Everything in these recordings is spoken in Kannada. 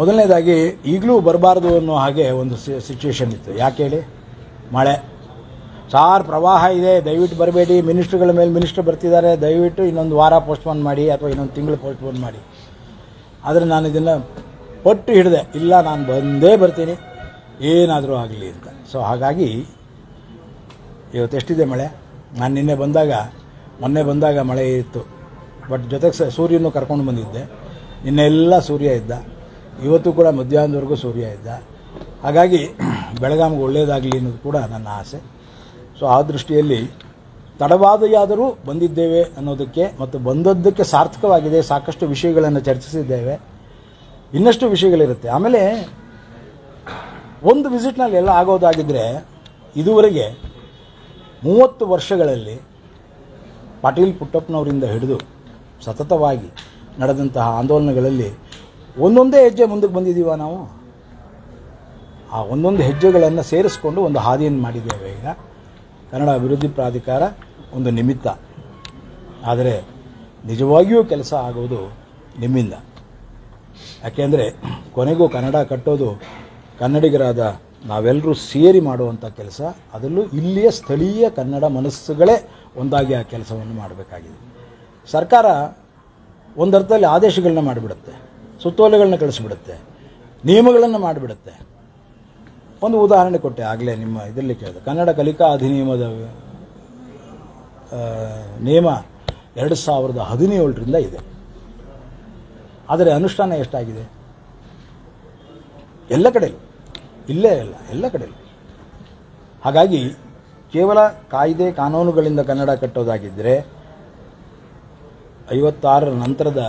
ಮೊದಲನೇದಾಗಿ ಈಗಲೂ ಬರಬಾರ್ದು ಅನ್ನೋ ಹಾಗೆ ಒಂದು ಸಿಚುವೇಶನ್ ಇತ್ತು ಯಾಕೆ ಹೇಳಿ ಮಳೆ ಸಾರ್ ಪ್ರವಾಹ ಇದೆ ದಯವಿಟ್ಟು ಬರಬೇಡಿ ಮಿನಿಸ್ಟ್ರುಗಳ ಮೇಲೆ ಮಿನಿಸ್ಟ್ರ್ ಬರ್ತಿದ್ದಾರೆ ದಯವಿಟ್ಟು ಇನ್ನೊಂದು ವಾರ ಪೋಸ್ಟ್ಪೋನ್ ಮಾಡಿ ಅಥವಾ ಇನ್ನೊಂದು ತಿಂಗಳು ಪೋಸ್ಟ್ಪೋನ್ ಮಾಡಿ ಆದರೆ ನಾನು ಇದನ್ನು ಪಟ್ಟು ಹಿಡಿದೆ ಇಲ್ಲ ನಾನು ಬಂದೇ ಬರ್ತೀನಿ ಏನಾದರೂ ಆಗಲಿ ಅಂತ ಸೊ ಹಾಗಾಗಿ ಇವತ್ತು ಎಷ್ಟಿದೆ ಮಳೆ ನಾನು ನಿನ್ನೆ ಬಂದಾಗ ಮೊನ್ನೆ ಬಂದಾಗ ಮಳೆ ಇತ್ತು ಬಟ್ ಜೊತೆಗೆ ಸ ಸೂರ್ಯನೂ ಕರ್ಕೊಂಡು ಬಂದಿದ್ದೆ ನಿನ್ನೆ ಎಲ್ಲ ಸೂರ್ಯ ಇದ್ದ ಇವತ್ತು ಕೂಡ ಮಧ್ಯಾಹ್ನದವರೆಗೂ ಸೂರ್ಯ ಇದ್ದ ಹಾಗಾಗಿ ಬೆಳಗಾವಿಗೆ ಒಳ್ಳೆಯದಾಗಲಿ ಅನ್ನೋದು ಕೂಡ ನನ್ನ ಆಸೆ ಸೊ ಆ ದೃಷ್ಟಿಯಲ್ಲಿ ತಡವಾದೆಯಾದರೂ ಬಂದಿದ್ದೇವೆ ಅನ್ನೋದಕ್ಕೆ ಮತ್ತು ಬಂದದ್ದಕ್ಕೆ ಸಾರ್ಥಕವಾಗಿದೆ ಸಾಕಷ್ಟು ವಿಷಯಗಳನ್ನು ಚರ್ಚಿಸಿದ್ದೇವೆ ಇನ್ನಷ್ಟು ವಿಷಯಗಳಿರುತ್ತೆ ಆಮೇಲೆ ಒಂದು ವಿಸಿಟ್ನಲ್ಲಿ ಎಲ್ಲ ಆಗೋದಾಗಿದ್ದರೆ ಇದುವರೆಗೆ ಮೂವತ್ತು ವರ್ಷಗಳಲ್ಲಿ ಪಾಟೀಲ್ ಪುಟ್ಟಪ್ಪನವರಿಂದ ಹಿಡಿದು ಸತತವಾಗಿ ನಡೆದಂತಹ ಆಂದೋಲನಗಳಲ್ಲಿ ಒಂದೊಂದೇ ಹೆಜ್ಜೆ ಮುಂದಕ್ಕೆ ಬಂದಿದ್ದೀವ ನಾವು ಆ ಒಂದೊಂದು ಹೆಜ್ಜೆಗಳನ್ನು ಸೇರಿಸ್ಕೊಂಡು ಒಂದು ಹಾದಿಯನ್ನು ಮಾಡಿದ್ದೇವೆ ಈಗ ಕನ್ನಡ ಅಭಿವೃದ್ಧಿ ಪ್ರಾಧಿಕಾರ ಒಂದು ನಿಮಿತ್ತ ಆದರೆ ನಿಜವಾಗಿಯೂ ಕೆಲಸ ಆಗೋದು ನಿಮ್ಮಿಂದ ಯಾಕೆಂದರೆ ಕೊನೆಗೂ ಕನ್ನಡ ಕಟ್ಟೋದು ಕನ್ನಡಿಗರಾದ ನಾವೆಲ್ಲರೂ ಸೇರಿ ಮಾಡುವಂಥ ಕೆಲಸ ಅದರಲ್ಲೂ ಇಲ್ಲಿಯ ಸ್ಥಳೀಯ ಕನ್ನಡ ಮನಸ್ಸುಗಳೇ ಒಂದಾಗಿ ಆ ಕೆಲಸವನ್ನು ಮಾಡಬೇಕಾಗಿದೆ ಸರ್ಕಾರ ಒಂದರ್ಥದಲ್ಲಿ ಆದೇಶಗಳನ್ನ ಮಾಡಿಬಿಡುತ್ತೆ ಸುತ್ತೋಲೆಗಳನ್ನ ಕಳಿಸ್ಬಿಡುತ್ತೆ ನಿಯಮಗಳನ್ನು ಮಾಡಿಬಿಡುತ್ತೆ ಒಂದು ಉದಾಹರಣೆ ಕೊಟ್ಟೆ ಆಗಲೇ ನಿಮ್ಮ ಇದರಲ್ಲಿ ಕೇಳಿದೆ ಕನ್ನಡ ಕಲಿಕಾ ಅಧಿನಿಯಮದ ಆ, ನಿಯಮ ಎರಡು ಸಾವಿರದ ಹದಿನೇಳರಿಂದ ಇದೆ ಆದರೆ ಅನುಷ್ಠಾನ ಎಷ್ಟಾಗಿದೆ ಎಲ್ಲ ಕಡೆ ಇಲ್ಲೇ ಇಲ್ಲ ಎಲ್ಲ ಕಡೆ ಹಾಗಾಗಿ ಕೇವಲ ಕಾಯ್ದೆ ಕಾನೂನುಗಳಿಂದ ಕನ್ನಡ ಕಟ್ಟೋದಾಗಿದ್ದರೆ ಐವತ್ತಾರರ ನಂತರದ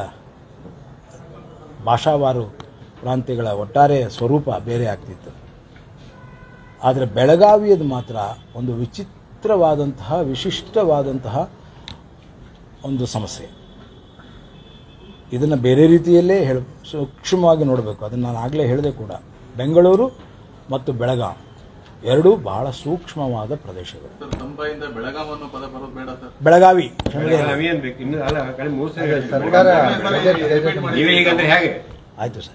ಭಾಷಾವಾರು ಪ್ರಾಂತ್ಯಗಳ ಒಟ್ಟಾರೆ ಸ್ವರೂಪ ಬೇರೆ ಆಗ್ತಿತ್ತು ಆದರೆ ಬೆಳಗಾವಿಯದು ಮಾತ್ರ ಒಂದು ವಿಚಿತ್ರವಾದಂತಹ ವಿಶಿಷ್ಟವಾದಂತಹ ಒಂದು ಸಮಸ್ಯೆ ಇದನ್ನು ಬೇರೆ ರೀತಿಯಲ್ಲೇ ಹೇಳ ಸೂಕ್ಷ್ಮವಾಗಿ ನೋಡಬೇಕು ಅದನ್ನು ನಾನು ಆಗಲೇ ಹೇಳಿದೆ ಕೂಡ ಬೆಂಗಳೂರು ಮತ್ತು ಬೆಳಗಾವಿ ಎರಡೂ ಬಹಳ ಸೂಕ್ಷ್ಮವಾದ ಪ್ರದೇಶಗಳು ಸರ್ ತಮ್ಮ ಬಾಯಿಂದ ಬೆಳಗಾಂ ಅನ್ನೋ ಪದ ಬರೋದು ಬೇಡ ಸರ್ ಬೆಳಗಾವಿ ನಾವೇ ಅನ್ಬೇಕು ಇನ್ನು ಅಲ್ಲ ಕಡೆ ಮೂರು ಸರಿ ಹೇಳಿದ್ವಿ. ಸರ್ಕಾರ ರಿಪೀಟ್ ಮಾಡಿ ನೀವೇ ಹೀಗಂದ್ರೆ ಹೇಗೆ ಆಯಿತು ಸರ್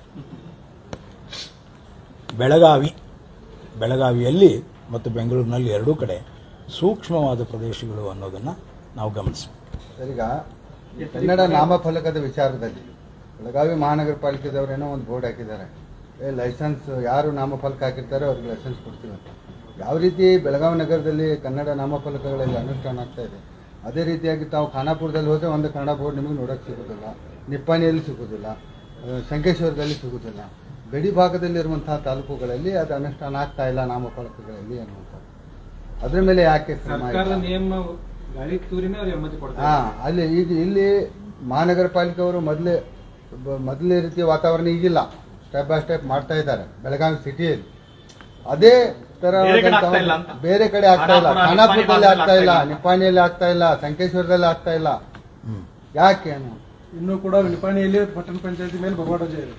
ಬೆಳಗಾವಿ ಬೆಳಗಾವಿಯಲ್ಲಿ ಮತ್ತು ಬೆಂಗಳೂರಿನಲ್ಲಿ ಎರಡೂ ಕಡೆ ಸೂಕ್ಷ್ಮವಾದ ಪ್ರದೇಶಗಳು ಅನ್ನೋದನ್ನು ನಾವು ಗಮನಿಸಬೇಕು ಸರಿಗ ಕನ್ನಡ ನಾಮಫಲಕದ ವಿಚಾರದಲ್ಲಿ ಬೆಳಗಾವಿ ಮಹಾನಗರ ಪಾಲಿಕೆದವರೇನೋ ಒಂದು ಬೋರ್ಡ್ ಹಾಕಿದ್ದಾರೆ ಏ ಲೈಸೆನ್ಸ್ ಯಾರು ನಾಮಫಲಕ ಹಾಕಿರ್ತಾರೋ ಅವ್ರಿಗೆ ಲೈಸೆನ್ಸ್ ಕೊಡ್ತೀವಿ ಅಂತ ಯಾವ ರೀತಿ ಬೆಳಗಾವಿ ನಗರದಲ್ಲಿ ಕನ್ನಡ ನಾಮಫಲಕಗಳಲ್ಲಿ ಅನುಷ್ಠಾನ ಆಗ್ತಾ ಇದೆ ಅದೇ ರೀತಿಯಾಗಿ ತಾವು ಖಾನಾಪುರದಲ್ಲಿ ಹೋದ್ರೆ ಒಂದು ಕನ್ನಡ ಬೋರ್ಡ್ ನಿಮಗೆ ನೋಡೋಕೆ ಸಿಗೋದಿಲ್ಲ ನಿಪ್ಪಾಣಿಯಲ್ಲಿ ಸಿಗೋದಿಲ್ಲ ಆ, ಸಂಕೇಶ್ವರದಲ್ಲಿ ಸಿಗೋದಿಲ್ಲ ಗಡಿ ಭಾಗದಲ್ಲಿರುವಂತಹ ತಾಲೂಕುಗಳಲ್ಲಿ ಅದು ಅನುಷ್ಠಾನ ಆಗ್ತಾ ಇಲ್ಲ ನಾಮಫಲಕಗಳಲ್ಲಿ ಅನ್ನುವಂಥದ್ದು ಅದ್ರ ಮೇಲೆ ಯಾಕೆ ಕ್ರಮ ಇಲ್ಲ? ಸರ್ಕಾರದ ನಿಯಮ ಗಾಳಿ ತೂರಿನೇ ಅವ್ರಿಗೆ ಅನುಮತಿ ಕೊಡ್ತಾರೆ ಹಾ ಅಲ್ಲಿ ಈಗ ಇಲ್ಲಿ ಮಹಾನಗರ ಪಾಲಿಕೆ ಅವರು ಮೊದಲೇ ಬ- ಮೊದಲನೇ ರೀತಿಯ ವಾತಾವರಣ ಈಗಿಲ್ಲ ಸ್ಟೆಪ್ ಬೈ ಸ್ಟೆಪ್ ಮಾಡ್ತಾ ಇದ್ದಾರೆ ಬೆಳಗಾವಿ ಸಿಟಿಯಲ್ಲಿ ಅದೇ ತರ ಬೇರೆ ಕಡೆ ಆಗ್ತಾ ಇಲ್ಲ ಅಂತ. ಬೇರೆ ಕಡೆ ಆಗ್ತಾ ಇಲ್ಲ ಖಾನಾಪುರ, ಖಾನಾಪುರದಲ್ಲಿ ಆಗ್ತಾ ಇಲ್ಲ ಆಗ್ತಾ ಇಲ್ಲ. ನಿಪ್ಪಾಣಿಯಲ್ಲಿ ಆಗ್ತಾ ಇಲ್ಲ ಸಂಕೇಶ್ವರದಲ್ಲಿ ಆಗ್ತಾ ಇಲ್ಲ ಯಾಕೆ ಅನ್ನೋ ಇನ್ನೂ ಕೂಡ ನಿಪಾಣಿಯಲ್ಲಿ ಪಟ್ಟಣ ಪಂಚಾಯತಿ ಮೇಲೆ ಬಗವಾಡ ಇದೆ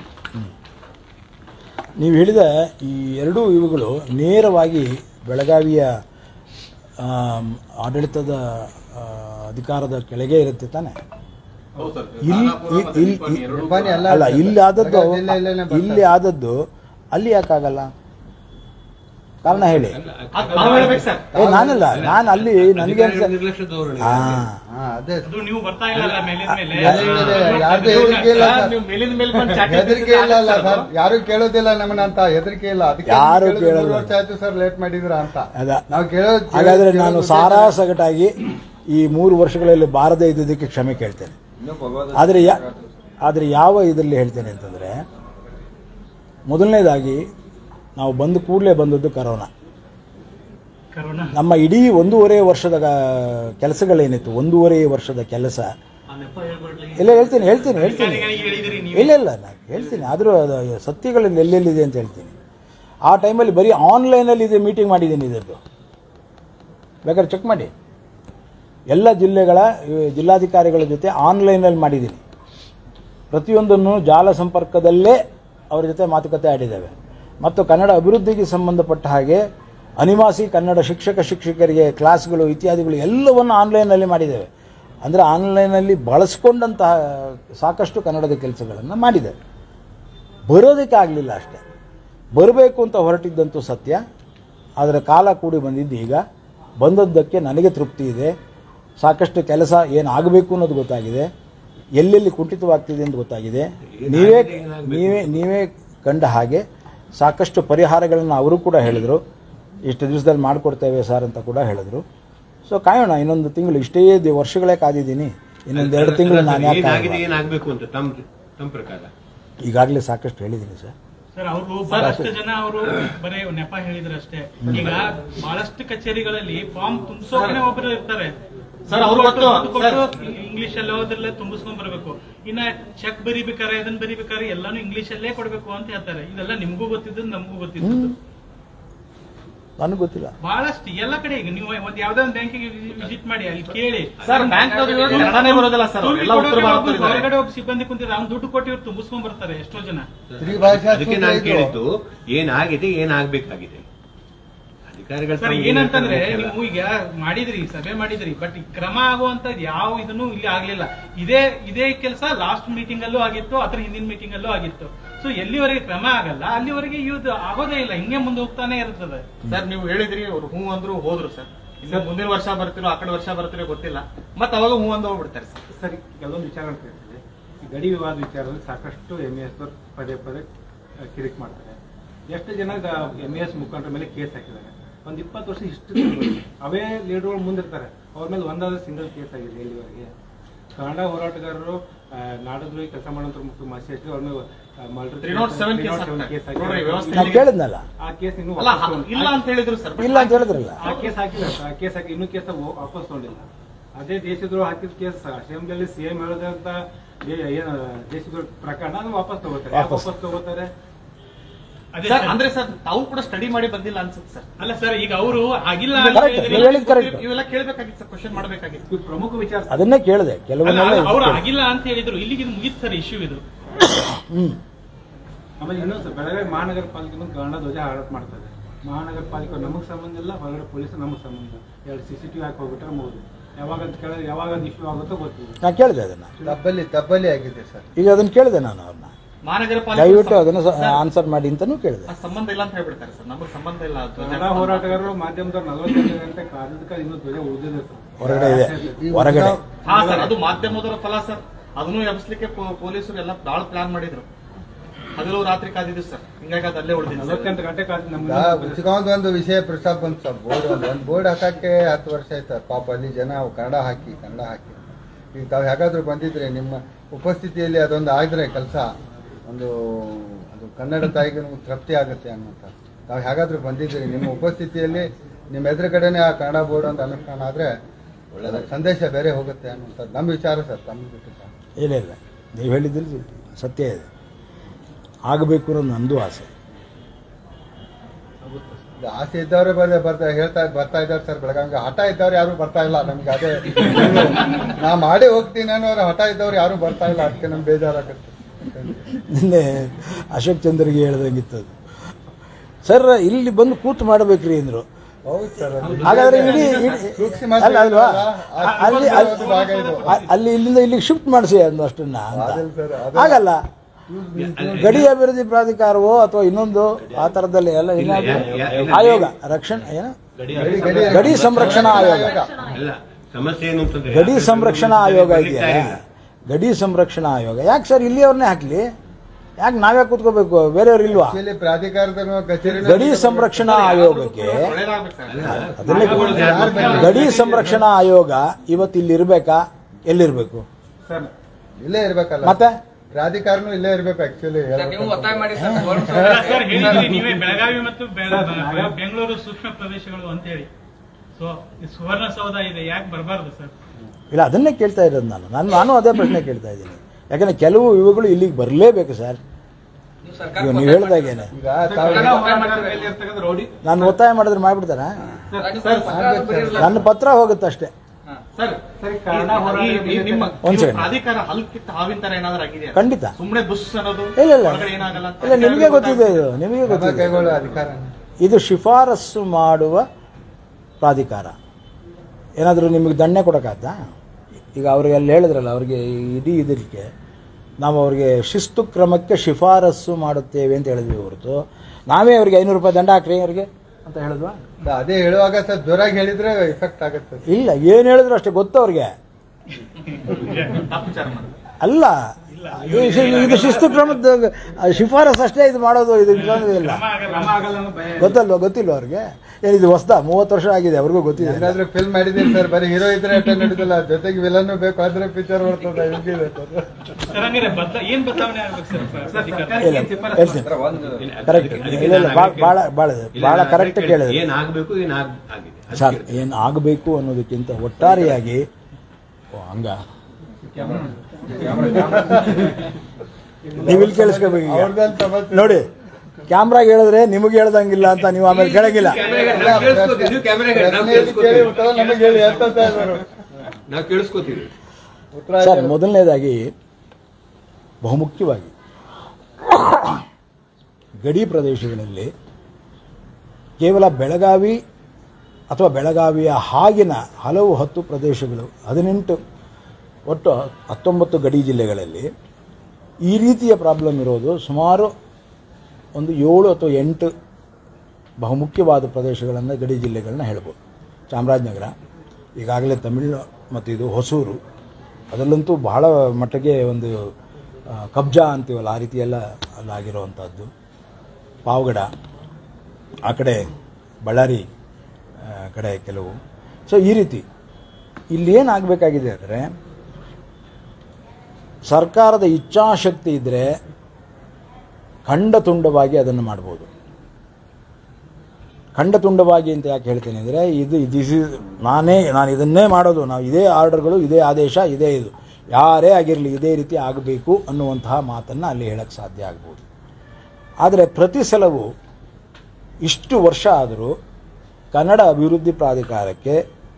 ನೀವು ಹೇಳಿದ ಈ ಎರಡೂ ಇವುಗಳು ನೇರವಾಗಿ ಬೆಳಗಾವಿಯ ಆಮ್, ಆಡಳಿತದ ಆ, ಅಧಿಕಾರದ ಕೆಳಗೆ ಇರುತ್ತೆ ತಾನೆ ಹೌದು ಸರ್ ಇಲ್ಲಿ ಖಾನಾಪುರ ಮತ್ತೆ ಇಲ್ಲಿ- ನಿಪ್ಪಾಣಿ ಎರಡೂ ನಿಪ್ಪಾಣಿ ಅಲ್ಲ ಅಲ್ಲ ಸರ್. ಇಲ್ಲಿ ಆದದ್ದು ಬೆಳಗಾವಿ ಜಿಲ್ಲೆಯಲ್ಲೇನೆ ಬರ್ತದೆ. ಇಲ್ಲಿ ಆದದ್ದು ಅಲ್ಲಿ ಯಾಕಾಗಲ್ಲ ಕಾರಣ ಹೇಳಿ ಏ ನಾನಲ್ಲ ನಾನು ಅಲ್ಲಿ ನನಗೆ ಅನ್ಸ- ನಿರ್ಲಕ್ಷ್ಯ ಧೋರಣೆ ಆ, ಹಾ ಅದೇ ಅದು ನೀವು ಬರ್ತಾ ಇಲ್ಲ ಮೇಲಿನ ಮೇಲೆ ಯಾರ್ದು ಹೆದರಿಕೆ ಇಲ್ಲ ಸರ್. ನೀವು ಮೇಲಿನ ಮೇಲೆ ಬಂದು ಚಾಟಿ ಹೆದರಿಕೆ ಇಲ್ಲ ಅಲ್ಲ ಸರ್ ಯಾರು ಕೇಳೋದಿಲ್ಲ ನಮ್ಮನ್ನ ಅಂತ ಹೆದರಿಕೆ ಇಲ್ಲ ಅದಕ್ಕೆ ಯಾರು ಕೇಳೋದು ಕೇಳಲ್ಲ. ಮೂರು ವರ್ಷ ಆಯ್ತು ಸರ್ ಲೇಟ್ ಮಾಡಿದ್ರ ಅಂತ ಅದ ನಾವು ಕೇಳೋದು ಹಾಗಾದ್ರೆ ಕೇಳೋದು ನಾನು ಉದ್ದೇಶ- ಸಾರಾ ಸಗಟಾಗಿ ಈ ಮೂರು ವರ್ಷಗಳಲ್ಲಿ ಬಾರದೇ ಇದ್ದುದಕ್ಕೆ ಕ್ಷಮೆ ಕೇಳ್ತೇನೆ ಆದರೆ ಯಾ ಆದರೆ ಯಾವ ಇದರಲ್ಲಿ ಹೇಳ್ತೇನೆ ಅಂತಂದರೆ ಮೊದಲನೇದಾಗಿ ನಾವು ಬಂದ ಕೂಡಲೇ ಬಂದದ್ದು ಕರೋನಾ ಕರೋನಾ ನಮ್ಮ ಇಡೀ ಒಂದೂವರೆ ವರ್ಷದ ಗ- ಕೆಲಸಗಳೇನಿತ್ತು ಒಂದೂವರೆ ವರ್ಷದ ಕೆಲಸ ಆ ನೆಪ ಹೇಳ್ಬಿಡ್ಲಿ ಇಲ್ಲ ಹೇಳ್ತೀನಿ ಹೇಳ್ತೀನಿ ಹೇಳ್ತೀನಿ ಅಧಿಕಾರಿಗಳಿಗೆ ಹೇಳಿದಿರಿ ನೀವು ಇಲ್ಲ ಇಲ್ಲ ನಾನು ಹೇಳ್ತೀನಿ ಆದರೂ ಅದು ಸತ್ಯಗಳಲ್ಲಿ ಎಲ್ಲೆಲ್ಲಿದೆ ಅಂತ ಹೇಳ್ತೀನಿ ಆ ಟೈಮಲ್ಲಿ ಬರೀ ಆನ್ಲೈನಲ್ಲಿ ಇದೆ ಮೀಟಿಂಗ್ ಮಾಡಿದ್ದೀನಿ ಇದದ್ದು ಬೇಕಾದ್ರೆ ಚೆಕ್ ಮಾಡಿ ಎಲ್ಲ ಜಿಲ್ಲೆಗಳ ಈ ಜಿಲ್ಲಾಧಿಕಾರಿಗಳ ಜೊತೆ ಆನ್ಲೈನಲ್ಲಿ ಮಾಡಿದ್ದೀನಿ ಪ್ರತಿಯೊಂದನ್ನು ಜಾಲ ಸಂಪರ್ಕದಲ್ಲೇ ಅವರ ಜೊತೆ ಮಾತುಕತೆ ಆಡಿದ್ದೇವೆ ಮತ್ತು ಕನ್ನಡ ಅಭಿವೃದ್ಧಿಗೆ ಸಂಬಂಧಪಟ್ಟ ಹಾಗೆ ಅನಿವಾಸಿ ಕನ್ನಡ ಶಿಕ್ಷಕ ಶಿಕ್ಷಕರಿಗೆ ಕ್ಲಾಸ್ಗಳು ಇತ್ಯಾದಿಗಳು ಎಲ್ಲವನ್ನು ಆನ್ಲೈನಲ್ಲಿ ಮಾಡಿದ್ದೇವೆ ಅಂದರೆ ಆನ್ಲೈನಲ್ಲಿ ಬಳಸ್ಕೊಂಡಂತಹ ಸಾಕಷ್ಟು ಕನ್ನಡದ ಕೆಲಸಗಳನ್ನು ಮಾಡಿದ್ದೇವೆ ಬರೋದಕ್ಕೆ ಆಗಲಿಲ್ಲ ಅಷ್ಟೇ ಬರಬೇಕು ಅಂತ ಹೊರಟಿದ್ದಂತೂ ಸತ್ಯ ಆದರೆ ಕಾಲ ಕೂಡಿ ಬಂದಿದ್ದು ಈಗ ಬಂದದ್ದಕ್ಕೆ ನನಗೆ ತೃಪ್ತಿ ಇದೆ ಸಾಕಷ್ಟು ಕೆಲಸ ಏನಾಗಬೇಕು ಅನ್ನೋದು ಗೊತ್ತಾಗಿದೆ ಎಲ್ಲೆಲ್ಲಿ ಕುಂಠಿತವಾಗ್ತಿದೆ ಅಂತ ಗೊತ್ತಾಗಿದೆ ನೀವೇ ನೀವೇ ನೀವೇ ಕಂಡ ಹಾಗೆ ಸಾಕಷ್ಟು ಪರಿಹಾರಗಳನ್ನು ಅವರು ಕೂಡ ಹೇಳಿದರು ಇಷ್ಟು ದಿವಸದಲ್ಲಿ ಮಾಡಿಕೊಡ್ತೇವೆ ಸರ್ ಅಂತ ಕೂಡ ಹೇಳಿದರು ಸೊ ಕಾಯೋಣ ಇನ್ನೊಂದು ತಿಂಗಳು ಇಷ್ಟೇ ದಿ- ವರ್ಷಗಳೇ ಕಾದಿದ್ದೀನಿ ಇನ್ನೊಂದು ಎರಡು ತಿಂಗಳು ನಾನು ಯಾಕೆ ಏನಾಗಿದೆ ಕಾಯಬಾರ್ದು? ಏನಾಗಬೇಕು ಅಂತ ತಮ್ಮ ತಮ್ಮ ಪ್ರಕಾರ ಈಗಾಗಲೇ ಸಾಕಷ್ಟು ಹೇಳಿದ್ದೀನಿ ಸರ್ ಸರ್ ಅವರು ಬಹಳಷ್ಟು ಜನ ಅವರು ಬರೀ ನೆಪ ಹೇಳಿದ್ರು ಅಷ್ಟೇ ಈಗ ಬಹಳಷ್ಟು ಕಚೇರಿಗಳಲ್ಲಿ ಫಾರ್ಮ್ ತುಂಬಿಸೋಕೆ ಒಬ್ಬರು ಇರ್ತಾರೆ ಸರ್, ಅವ್ರು ಗೊತ್ತು. ಇಂಗ್ಲಿಷ್ ಅಲ್ಲಿ ಹೋದ್ರಲ್ಲೇ ತುಂಬಿಸ್ಕೊಂಡ್ ಬರ್ಬೇಕು ಇನ್ನ ಚೆಕ್ ಬರಿಬೇಕಾರೆ ಅದನ್ನ ಬರಿಬೇಕಾರೆ ಎಲ್ಲಾನು ಇಂಗ್ಲಿಷ್ ಅಲ್ಲೇ ಕೊಡ್ಬೇಕು ಅಂತ ಹೇಳ್ತಾರೆ ಇದೆಲ್ಲ ನಿಮ್ಗೂ ಗೊತ್ತಿದ್ದು ನಮಗೂ ಗೊತ್ತಿದ್ದು ನನಗೆ ಗೊತ್ತಿಲ್ಲ ಬಹಳಷ್ಟು ಎಲ್ಲ ಕಡೆ ಈಗ ನೀವು ಒಂದ್ ಯಾವ್ದೋ ಒಂದು ಬ್ಯಾಂಕಿಗೆ ವಿಸಿಟ್ ಮಾಡಿ ಅಲ್ಲಿ ಕೇಳಿ ಸರ್, ಬ್ಯಾಂಕ್ನವ್ರು ಇವಾಗ ಕನ್ನಡನೇ ಬರೋದಿಲ್ಲ ಸರ್, ಅವ್ರು ಎಲ್ಲ ಉತ್ತರ ಭಾರತದವ್ರು ಇದ್ದಾರೆ. ಹೊರಗಡೆ ಒಬ್ಬ ಸಿಬ್ಬಂದಿ ಕುಂತಿದ್ರೆ ಅವ್ನು ದುಡ್ಡು ಕೊಟ್ಟು ಇವ್ರು ತುಂಬಿಸ್ಕೊಂಡ್ ಬರ್ತಾರೆ ಎಷ್ಟೋ ಜನ ತ್ರಿಭಾಷಾ ಅದಕ್ಕೆ ಸೂತ್ರ ನಾನು ಇದು. ಕೇಳಿದ್ದು ಏನಾಗಿದೆ ಏನಾಗಬೇಕಾಗಿದೆ ಅಧಿಕಾರಿಗಳ ಸರ್ ತಮ್ಮ ಏನಂತಂದ್ರೆ ಏನಂತ ನೀವು ಈಗ ಮಾಡಿದ್ರಿ ಸಭೆ ಮಾಡಿದ್ರಿ ಬಟ್ ಕ್ರಮ ಆಗುವಂತ ಯಾವ ಇದನ್ನು ಇಲ್ಲಿ ಆಗ್ಲಿಲ್ಲ ಇದೇ ಇದೇ ಕೆಲಸ ಲಾಸ್ಟ್ ಮೀಟಿಂಗ್ ಅಲ್ಲೂ ಆಗಿತ್ತು ಅದ್ರ ಹಿಂದಿನ ಮೀಟಿಂಗ್ ಅಲ್ಲೂ ಆಗಿತ್ತು ಸೊ ಎಲ್ಲಿವರೆಗೆ ಕ್ರಮ ಆಗಲ್ಲ ಅಲ್ಲಿವರೆಗೆ ಇದು ಆಗೋದೇ ಇಲ್ಲ ಹಿಂಗೆ ಮುಂದೆ ಹೋಗ್ತಾನೆ ಇರ್ತದೆ ಸರ್ ನೀವು ಹೇಳಿದ್ರಿ ಅವ್ರು ಹೂ ಅಂದ್ರು ಹೋದ್ರು ಸರ್ ಇನ್ನು ಮುಂದಿನ ವರ್ಷ ಬರ್ತಿರೋ ಆ ಕಡೆ ವರ್ಷ ಬರ್ತಿರೋ ಗೊತ್ತಿಲ್ಲ ಮತ್ತೆ ಅವಾಗ ಹೂ ಅಂದು ಹೋಗ್ಬಿಡ್ತಾರೆ ಸರ್ ಸರ್ ಕೆಲವೊಂದು ವಿಚಾರಗಳು ಕೇಳ್ತೀವಿ ಈ ಗಡಿ ವಿವಾದ ವಿಚಾರದಲ್ಲಿ ಸಾಕಷ್ಟು ಎಂ ಎಸ್ ಪದೇ ಪದೇ ಆ, ಕಿರಿಕ್ ಮಾಡ್ತಾರೆ ಎಷ್ಟು ಜನ ಎಂ ಎಸ್ ಮುಖಂಡರ ಮೇಲೆ ಕೇಸ್ ಹಾಕಿದ್ದಾರೆ ಒಂದ್ ಇಪ್ಪತ್ತು ವರ್ಷ ಇಷ್ಟು ಅವೇ ಲೀಡರ್ಗಳು ಮುಂದಿರ್ತಾರೆ ಅವ್ರ ಮೇಲೆ ಒಂದಾದ ಸಿಂಗಲ್ ಕೇಸ್ ಆಗಿದೆ ಇಲ್ಲಿವರೆಗೆ ಕನ್ನಡ ಹೋರಾಟಗಾರರು ಆ, ನಾಡದ್ರೋಹಿ ಕೆಲಸ ಮಾಡುವಂತ ಮುಖ್ಯ ಮಾಸಿ ಅವ್ರ ಮೇಲೆ ಆ, murder 307 ಕೇಸ್ 307 ಕೇಸ್ ಹಾಕ್ತಾರೆ. ನೋಡ್ರಿ, ಹಾಕಿದ್ದಾರೆ. ವ್ಯವಸ್ಥೆ ನಾನು ಕೇಳಿದ್ನಲ್ಲ ಆ ಕೇಸ್ ಇನ್ನು ಅಲ್ಲ ವಾಪಸ್ ತಗೊಂಡ್- ಇಲ್ಲ ಅಂತ ಹೇಳಿದ್ರು ಸರ್ ಇಲ್ಲ ಅಂತ ಹೇಳಿದ್ರಲ್ಲ ಆ ಕೇಸ್ ಹಾಕಿಲ್ಲ ಸರ್. ಆ ಕೇಸ್ ಹಾಕಿ ಇನ್ನೂ ಕೇಸ್ ವಾಪಸ್ ತಗೊಂಡಿಲ್ಲ ಅದೇ ದೇಶದ್ರೋಹ ಹಾಕಿದ ಕೇಸ್ ಅಸೆಂಬ್ಲಿಯಲ್ಲಿ ಸಿಎಂ ಹೇಳದಂತ ಏನು ದೇಶದ್ರೋಹ ಪ್ರಕರಣ ಅದನ್ನ ವಾಪಸ್ ತಗೋತಾರೆ ಯಾಕೆ ವಾಪಸ್. ವಾಪಸ್ ತಗೋತಾರೆ ಅದೇ ಸರ್ ಸರ್. ಅಂದ್ರೆ ಸರ್ ತಾವು ಕೂಡ ಸ್ಟಡಿ ಮಾಡಿ ಬಂದಿಲ್ಲ ಅನ್ಸುತ್ತೆ ಸರ್ ಅಲ್ಲ ಸರ್ ಈಗ ಅವರು ಆಗಿಲ್ಲ ಅಂತ Correct. ಹೇಳಿದ್ರಿ. ನೀವು ಹೇಳಿದ್ correct. ಇವೆಲ್ಲ ಕೇಳ್ಬೇಕಾಗಿತ್ತು ಸರ್ ಕ್ವಶನ್ ಮಾಡ್ಬೇಕಾಗಿತ್ತು ಇದು ಪ್ರಮುಖ ವಿಚಾರ ಸರ್. ಅದನ್ನೇ ಕೇಳಿದೆ ಕೆಲವನ್ನೆಲ್ಲ ಅಲ್ಲ, ಅವ್ರು ಕೇಳಿದೆ. ಆಗಿಲ್ಲ ಅಂತ ಹೇಳಿದ್ರು ಇಲ್ಲಿಗೆ ಇದು ಮುಗಿತ್ ಸರ್ ಇಶ್ಯೂ ಇದು ಹ್ಮ್ ಆಮೇಲೆ ಇನ್ನೊಂದು ಸರ್, ಬೆಳಗಾವಿ ಮಹಾನಗರ ಪಾಲಿಕೆ ಬಂದು ಕನ್ನಡ ಧ್ವಜ ಹಾರಾಟ ಮಾಡ್ತಾರೆ ಮಹಾನಗರ ಪಾಲಿಕೆ ನಮಗ್ ಸಂಬಂಧ ಇಲ್ಲ ಹೊರಗಡೆ ಪೊಲೀಸ್ ನಮಗ್ ಸಂಬಂಧ ಇಲ್ಲ. ಎರಡು ಸಿ ಸಿ ಟಿವಿ ಹಾಕಿ ಹೋಗ್ಬಿಟ್ರೆ ಮುಗಿದು ಯಾವಾಗ ಅಂತ ಕೇಳಿದ್ರೆ ಯಾವಾಗ ಅದು ಇಶ್ಯೂ ಆಗುತ್ತೋ ಗೊತ್ತಿಲ್ಲ ನಾನು ಕೇಳಿದೆ ಅದನ್ನ ತಬ್ಬಲಿ ತಬ್ಬಲಿ ಆಗಿದೆ ಸರ್ ಈಗ ಅದನ್ನ ಕೇಳಿದೆ ನಾನು ಅವ್ರನ್ನ ಮಹಾನಗರ ದಯವಿಟ್ಟು ಪಾಲಿಕೆ ಅದನ್ನ ಆನ್ಸರ್ ಮಾಡಿ ಅಂತಾನೂ ಕೇಳಿದೆ ಆ ಸಂಬಂಧ ಇಲ್ಲ ಅಂತ ಹೇಳ್ಬಿಡ್ತಾರೆ ಸರ್ ನಮಗೆ ಸಂಬಂಧ ಇಲ್ಲ ಅದು. ಕನ್ನಡ ಹೋರಾಟಗಾರರು ಮಾಧ್ಯಮದವ್ರು ನಲವತ್ತೈದು ಗಂಟೆ ಕಾದಿದ್ದಕ್ಕೆ ಇನ್ನೂ ಧ್ವಜ ಉಳಿದಿದೆ ಸರ್ ಹೊರಗಡೆ ಇದೆ ಈ ಹೊರಗಡೆ ಉತ್ಸವ- ಹಾ ಸರ್ ಅದು ಮಾಧ್ಯಮದವರ ಫಲ ಸರ್ ಅದನ್ನು ಎಬ್ಸ್ಲಿಕ್ಕೆ ಪೊ- ಪೊಲೀಸರು ಎಲ್ಲ ಬಾಳ ಪ್ಲಾನ್ ಮಾಡಿದ್ರು ಹಗಲು ರಾತ್ರಿ ಕಾದಿದ್ದು ಸರ್ ಹಿಂಗಾಗಿ ಅದು ಅಲ್ಲೇ ಉಳಿದಿದ್ದು ಸರ್. ನಲವತ್ತೆಂಟು ಗಂಟೆ ಕಾದು ನಮ್ಗೆ ಉಚ್ಕೊಂಡ್ ಒಂದು ವಿಷಯ ಪ್ರಸ್ತಾಪ ಬಂತು ಸರ್ ಬೋರ್ಡ್ ಒಂದು ಒಂದು ಬೋರ್ಡ್ ಹಾಕಕ್ಕೆ ಹತ್ತು ವರ್ಷ ಆಯ್ತು ಪಾಪ ಅಲ್ಲಿ ಜನ ಅವು ಕನ್ನಡ ಹಾಕಿ ಕನ್ನಡ ಹಾಕಿ ಈಗ ತಾವು ಹೇಗಾದ್ರೂ ಬಂದಿದ್ರೆ ನಿಮ್ಮ ಉಪಸ್ಥಿತಿಯಲ್ಲಿ ಅದೊಂದು ಆಗಿದ್ರೆ ಕೆಲಸ ಒಂದು ಅದು ಕನ್ನಡ ತಾಯಿಗೆ ನಮ್ಗೆ ತೃಪ್ತಿ ಆಗುತ್ತೆ ಅನ್ನೋಂಥ ತಾವು ಹೇಗಾದ್ರೂ ಬಂದಿದ್ದೀರಿ ನಿಮ್ಮ ಉಪಸ್ಥಿತಿಯಲ್ಲಿ ನಿಮ್ಮ ಎದುರುಗಡೆನೆ ಆ ಕನ್ನಡ ಬೋರ್ಡ್ ಒಂದು ಅನುಷ್ಠಾನ ಆದ್ರೆ ಒಳ್ಳೆ ಸಂದೇಶ ಬೇರೆ ಹೋಗುತ್ತೆ ಅನ್ನೋಂಥದ್ದು ನಮ್ಮ ವಿಚಾರ ಸರ್ ತಮ್ಮ ಬಿಟ್ಟು ಇಲ್ಲ ಇಲ್ಲ ನೀವು ಹೇಳಿದ್ರಲ್ಲಿ ಸತ್ಯ ಇದೆ ಆಗಬೇಕು ಅನ್ನೋದು ನಂದು ಆಸೆ ಇದು ಆಸೆ ಇದ್ದವರೇ ಬರ್ತಾ ಬರ್ತಾ ಹೇಳ್ತಾ ಬರ್ತಾ ಇದ್ದಾರೆ ಸರ್ ಬೆಳಗಾವಿಗೆ ಹಠ ಇದ್ದವ್ರು ಯಾರು ಬರ್ತಾ ಇಲ್ಲ ನಮ್ಗೆ ಅದೇ ನಾ ಮಾಡಿ ಹೋಗ್ತೀನಿ ಅನ್ನೋರು ಹಠ ಇದ್ದವ್ರು ಯಾರು ಬರ್ತಾ ಇಲ್ಲ ಅದಕ್ಕೆ ನಮ್ಗೆ ಬೇಜಾರಾಗುತ್ತೆ ನಿನ್ನೆ ಅಶೋಕ್ ಚಂದ್ರಿಗೆ ಹೇಳ್ದಂಗಿತ್ತು ಅದು ಸರ್ ಇಲ್ಲಿ ಬಂದು ಕೂತು ಮಾಡಬೇಕ್ರಿ ಅಂದ್ರು ಹೌದು ಸರ್ ಅದು ಹಾಗಾದ್ರೆ ಇಡೀ ಇಡೀ- ಸೂಕ್ಷ್ಮ ಅಲ್ಲ ಅಲ್ವಾ ಆ ಅಲ್ಲಿ ಸೂಕ್ಷ್ಮ ಒಂದು ಭಾಗ ಇದು. ಅಲ್ಲಿ- ಅಲ್ಲಿ ಇಲ್ಲಿಂದ ಇಲ್ಲಿಗೆ ಶಿಫ್ಟ್ ಮಾಡಿಸಿ ಅನ್ನೋಷ್ಟನ್ನ ಅಂತ ಅದಲ್ಲ ಸರ್, ಅದು- ಆಗಲ್ಲ ಗಡಿ ಅಭಿವೃದ್ಧಿ ಪ್ರಾಧಿಕಾರವೋ ಅಥವಾ ಇನ್ನೊಂದು ಆ ತರದಲ್ಲಿ ಎಲ್ಲ ಏನಾದ್ರು ಯಾ- ಯಾ- ಯಾ- ಆಯೋಗ ರಕ್ಷಣೆ ಏನು ಗಡಿ- ಗಡಿ- ಗಡಿ ಸಂರಕ್ಷಣಾ ಆಯೋಗ ಅಲ್ಲ ಸಮಸ್ಯೆ ಏನು ಅಂತಂದ್ರೆ ಗಡಿ ಸಂರಕ್ಷಣಾ ಆಯೋಗ ಬರೀತಾ ಇದೆಯಲ್ಲ ಇಲ್ಲ. ಗಡಿ ಸಂರಕ್ಷಣಾ ಆಯೋಗ ಯಾಕೆ ಸರ್ ಇಲ್ಲಿಯವ್ರನ್ನೇ ಹಾಕ್ಲಿ ಯಾಕೆ ನಾವೇ ಕೂತ್ಕೋಬೇಕು ಬೇರೆಯವ್ರು ಇಲ್ವಾ Actually ಪ್ರಾಧಿಕಾರದ ಕಚೇರಿ ಗಡಿ ಸಂರಕ್ಷಣಾ ಆಯೋಗಕ್ಕೆ ಒಳ್ಳೇದಾಗ್ಬೇಕು ಸರ್ ಅದನ್ನೇ ಆಗೋದು ಯಾರು ಗೊತ್ತಿಲ್ಲ. ಗಡಿ ಸಂರಕ್ಷಣಾ ಆಯೋಗ ಇವತ್ತು ಇಲ್ಲಿ ಇರ್ಬೇಕಾ ಎಲ್ಲಿರ್ಬೇಕು ಸರ್ ಇಲ್ಲೇ ಇರ್ಬೇಕಲ್ಲ ಮತ್ತೆ ಪ್ರಾಧಿಕಾರನು ಇಲ್ಲೇ ಇರ್ಬೇಕು ಆಕ್ಚುಲಿ ನೀವು ಒತ್ತಾಯ ಮಾಡಿ ಸರ್ ಸರ್ ಹೇಳಿದ್ರಿ ನೀವೇ ಬೆಳಗಾವಿ ಮತ್ತು ಬೆಳ- ಬೆ- ಬೆಂಗಳೂರು ಸೂಕ್ಷ್ಮ ಪ್ರದೇಶಗಳು ಅಂತ ಹೇಳಿ ಸೊ ಸುವರ್ಣಸೌಧ ಇದೆ ಯಾಕೆ ಬರಬಾರ್ದು ಸರ್ ಇಲ್ಲ ಅದನ್ನೇ ಕೇಳ್ತಾ ಇರೋದು ನಾನು ನಾನು ನಾನು ಅದೇ ಪ್ರಶ್ನೆ ಕೇಳ್ತಾ ಇದ್ದೀನಿ ಯಾಕಂದ್ರೆ ಕೆಲವು ಇವುಗಳು ಇಲ್ಲಿಗೆ ಬರಲೇಬೇಕು ಸರ್ ಈಗ ನೀವು ಹೇಳ್ದಾಗೇನೆ ಈಗ ತಾವು ಕನ್ನಡ ಹೋರಾಟಗಾರರ ಮೇಲೆ ಇರ್ತಕ್ಕಂಥ ರೌಡಿ ನಾನು ಒತ್ತಾಯ ಮಾಡಿದ್ರೆ ಮಾಡ್ಬಿಡ್ತಾರ ನನ್ನ ಪತ್ರ ಹೋಗುತ್ತಷ್ಟೇ ಸರ್ ಸರಿ ಕನ್ನಡ ಈ- ಹೋರಾಟ ಈ- ನಿಮ್ಮ ಒಂದ್ ನೀವು second. ಪ್ರಾಧಿಕಾರ ಹಲ್ಕಿತ್ತ ಹಾವಿನ ತರ ಏನಾದ್ರು ಆಗಿದೆ ಖಂಡಿತ ಸುಮ್ನೆ ಬುಸ್ ಅನ್ನೋದು ಇಲ್ಲ ಇಲ್ಲ ಹೊರಗಡೆ ಏನಾಗಲ್ಲ ಅಂತ ಇಲ್ಲ ನಿಮಗೆ ಗೊತ್ತಿದೆ ಇದು ನಿಮಗೆ ಕ್ರಮ ಗೊತ್ತಿದೆ ಕೈಗೊಳ್ಳುವ ಅಧಿಕಾರ ಇದು ಶಿಫಾರಸ್ಸು ಮಾಡುವ ಪ್ರಾಧಿಕಾರ ಏನಾದರೂ ನಿಮಗೆ ದಂಡೆ ಕೊಡೋಕ್ಕಾಗ್ತಾ ಈಗ ಅವ್ರಿಗೆ ಅಲ್ಲಿ ಹೇಳಿದ್ರಲ್ಲ ಅವ್ರಿಗೆ ಇಡೀ ಇದಕ್ಕೆ ನಾವು ಅವರಿಗೆ ಶಿಸ್ತು ಕ್ರಮಕ್ಕೆ ಶಿಫಾರಸ್ಸು ಮಾಡುತ್ತೇವೆ ಅಂತ ಹೇಳಿದ್ವಿ ಹೊರತು ನಾವೇ ಅವರಿಗೆ ಐನೂರು ರೂಪಾಯಿ ದಂಡ ಹಾಕ್ರಿ ಅವರಿಗೆ ಅಂತ ಹೇಳಿದ್ವಾ ಅದೇ ಹೇಳುವಾಗ ಸರ್ ಜೋರಾಗಿ ಹೇಳಿದ್ರೆ ಎಫೆಕ್ಟ್ ಆಗುತ್ತೆ ಇಲ್ಲ ಏನು ಹೇಳಿದ್ರು ಅಷ್ಟೇ ಗೊತ್ತು ಅವ್ರಿಗೆ ತಪ್ಪು ವಿಚಾರ ಮಾಡಿದ್ರು ಅಲ್ಲ ಇದು ಶಿ- ಇದು ಶಿಸ್ತು ಕ್ರಮದ ಶಿಫಾರಸ್ ಅಷ್ಟೇ ಇದು ಮಾಡೋದು ಇದು ಇನ್ನೊಂದು ಇಲ್ಲ ಕ್ರಮ ಆಗಲ್ಲ. ಕ್ರಮ ಆಗಲ್ಲ ಅನ್ನೋ ಭಯ ಇದೆ. ಗೊತ್ತಲ್ವ ಗೊತ್ತಿಲ್ವ ಅವ್ರಿಗೆ ಏನಿದು ಹೊಸ್ದ ಮೂವತ್ತು ವರ್ಷ ಆಗಿದೆ ಅವ್ರಿಗೂ ಗೊತ್ತಿದೆ ಏನಾದ್ರೂ ಫಿಲ್ಮ್ ಮಾಡಿದೀನಿ ಸರ್ ಬರೀ ಹೀರೋ ಇದ್ರೆ ಅಟ್ಟ ನಡೆದಿಲ್ಲ ಜೊತೆಗೆ ವಿಲನ್ ಬೇಕು ಆದ್ರೆ ಪಿಕ್ಚರ್ ಬರ್ತದೆ ಹಿಂಗಿದೆ ಸರ್ ಸರ್ ಹಂಗಾರೆ ಬದ್ಲ ಏನ್ ಬದಲಾವಣೆ ಆಗ್ಬೇಕು ಸರ್ ಸರ್, ಅಧಿಕಾರ? ಸರ್ಕಾರಕ್ಕೆ ಇಲ್ಲ, ಶಿಫಾರಸು ಹೇಳ್ತೀನಿ. ಇಲ್ಲ, ಕರೆಕ್ಟ್ ಅದಕ್ಕೆ- ಅದಕ್ಕೆ ಇಲ್ಲ ಇಲ್ಲ ನಾನು ಭಾಳ ಅದಕ್ಕೆ- ಭಾಳ ಭಾಳ ಇಲ್ಲ, ಭಾಳ ನಾನು ಕರೆಕ್ಟ್ ಅದಕ್ಕೆ ಕೇಳಿದೆ ಏನ್ ಆಗ್ಬೇಕು ಏನ್ ಆಗ್- ಆಗಿದೆ ಅದು ಸರ್ ಕೇಳಿದೆ. ಏನು ಆಗಬೇಕು ಅನ್ನೋದಕ್ಕಿಂತ ಒಟ್ಟಾರೆಯಾಗಿ ಓ ಹಂಗ ನೀವು ಇಲ್ಲಿ ಕೇಳಿಸ್ಕೋಬೇಕು ಈಗ. ಅವ್ರದ್ದಲ್ಲಿ ಸಮಸ್ಯೆ ನೋಡಿ ಕ್ಯಾಮ್ರಾಗೆ ಹೇಳಿದ್ರೆ ನಿಮಗೆ ಹೇಳ್ದಂಗಿಲ್ಲ ಅಂತ ನೀವು ಆಮೇಲೆ ಕೇಳಂಗಿಲ್ಲ ಕ್ಯಾಮೆರಾಗೆ ನಾವು ಕೇಳಿಸ್ಕೊತೀವಿ, ನೀವು ಕ್ಯಾಮೆರಾಗೆ ನಾವು ಪ್ರಶ್ನೆಯಲ್ಲಿ ಕೇಳಿ ಕೇಳಿಸ್ಕೊತೀವಿ. ಉತ್ತರ ನಮಗೆ ಹೇಳಿ ಅಂತ ಇದ್ದಾರೆ ನಾವು ಕೇಳಿಸ್ಕೊತೀವಿ ಉತ್ತರ ಸರ್ ಮೊದಲನೇದಾಗಿ ಬಹುಮುಖ್ಯವಾಗಿ ಗಡಿ ಪ್ರದೇಶಗಳಲ್ಲಿ ಕೇವಲ ಬೆಳಗಾವಿ ಅಥವಾ ಬೆಳಗಾವಿಯ ಹಾಗಿನ ಹಲವು ಹತ್ತು ಪ್ರದೇಶಗಳು ಹದಿನೆಂಟು ಒಟ್ಟು ಹತ್ತೊಂಬತ್ತು ಗಡಿ ಜಿಲ್ಲೆಗಳಲ್ಲಿ ಈ ರೀತಿಯ ಪ್ರಾಬ್ಲಮ್ ಇರೋದು ಸುಮಾರು ಒಂದು ಏಳು ಅಥವಾ ಎಂಟು ಬಹುಮುಖ್ಯವಾದ ಪ್ರದೇಶಗಳನ್ನು ಗಡಿ ಜಿಲ್ಲೆಗಳನ್ನ ಹೇಳ್ಬೋದು ಚಾಮರಾಜನಗರ ಈಗಾಗಲೇ ತಮಿಳು ಮತ್ತು ಇದು ಹೊಸೂರು ಅದರಲ್ಲಂತೂ ಬಹಳ ಮಟ್ಟಿಗೆ ಒಂದು ಆ, ಕಬ್ಜಾ ಅಂತೀವಲ್ಲ ಆ ರೀತಿ ಎಲ್ಲ ಅಲ್ಲಾಗಿರುವಂಥದ್ದು ಪಾವಗಡ ಆ ಕಡೆ ಬಳ್ಳಾರಿ ಆ, ಕಡೆ ಕೆಲವು ಸೊ ಈ ರೀತಿ ಇಲ್ಲೇನಾಗಬೇಕಾಗಿದೆ ಅಂದರೆ ಸರ್ಕಾರದ ಇಚ್ಛಾಶಕ್ತಿ ಇದ್ದರೆ ಖಂಡತುಂಡವಾಗಿ ಅದನ್ನು ಮಾಡ್ಬೋದು ಖಂಡತುಂಡವಾಗಿ ಅಂತ ಯಾಕೆ ಹೇಳ್ತೇನೆ ಅಂದರೆ ಇದು ದಿಸ್ ಇಸ್ ನಾನೇ ನಾನು ಇದನ್ನೇ ಮಾಡೋದು ನಾವು ಇದೇ ಆರ್ಡರ್ಗಳು ಇದೇ ಆದೇಶ ಇದೇ ಇದು ಯಾರೇ ಆಗಿರಲಿ ಇದೇ ರೀತಿ ಆಗಬೇಕು ಅನ್ನುವಂತಹ ಮಾತನ್ನು ಅಲ್ಲಿ ಹೇಳಕ್ಕೆ ಸಾಧ್ಯ ಆಗ್ಬೋದು ಆದರೆ ಪ್ರತಿ ಸಲವೂ ಇಷ್ಟು ವರ್ಷ ಆದರೂ ಕನ್ನಡ ಅಭಿವೃದ್ಧಿ ಪ್ರಾಧಿಕಾರಕ್ಕೆ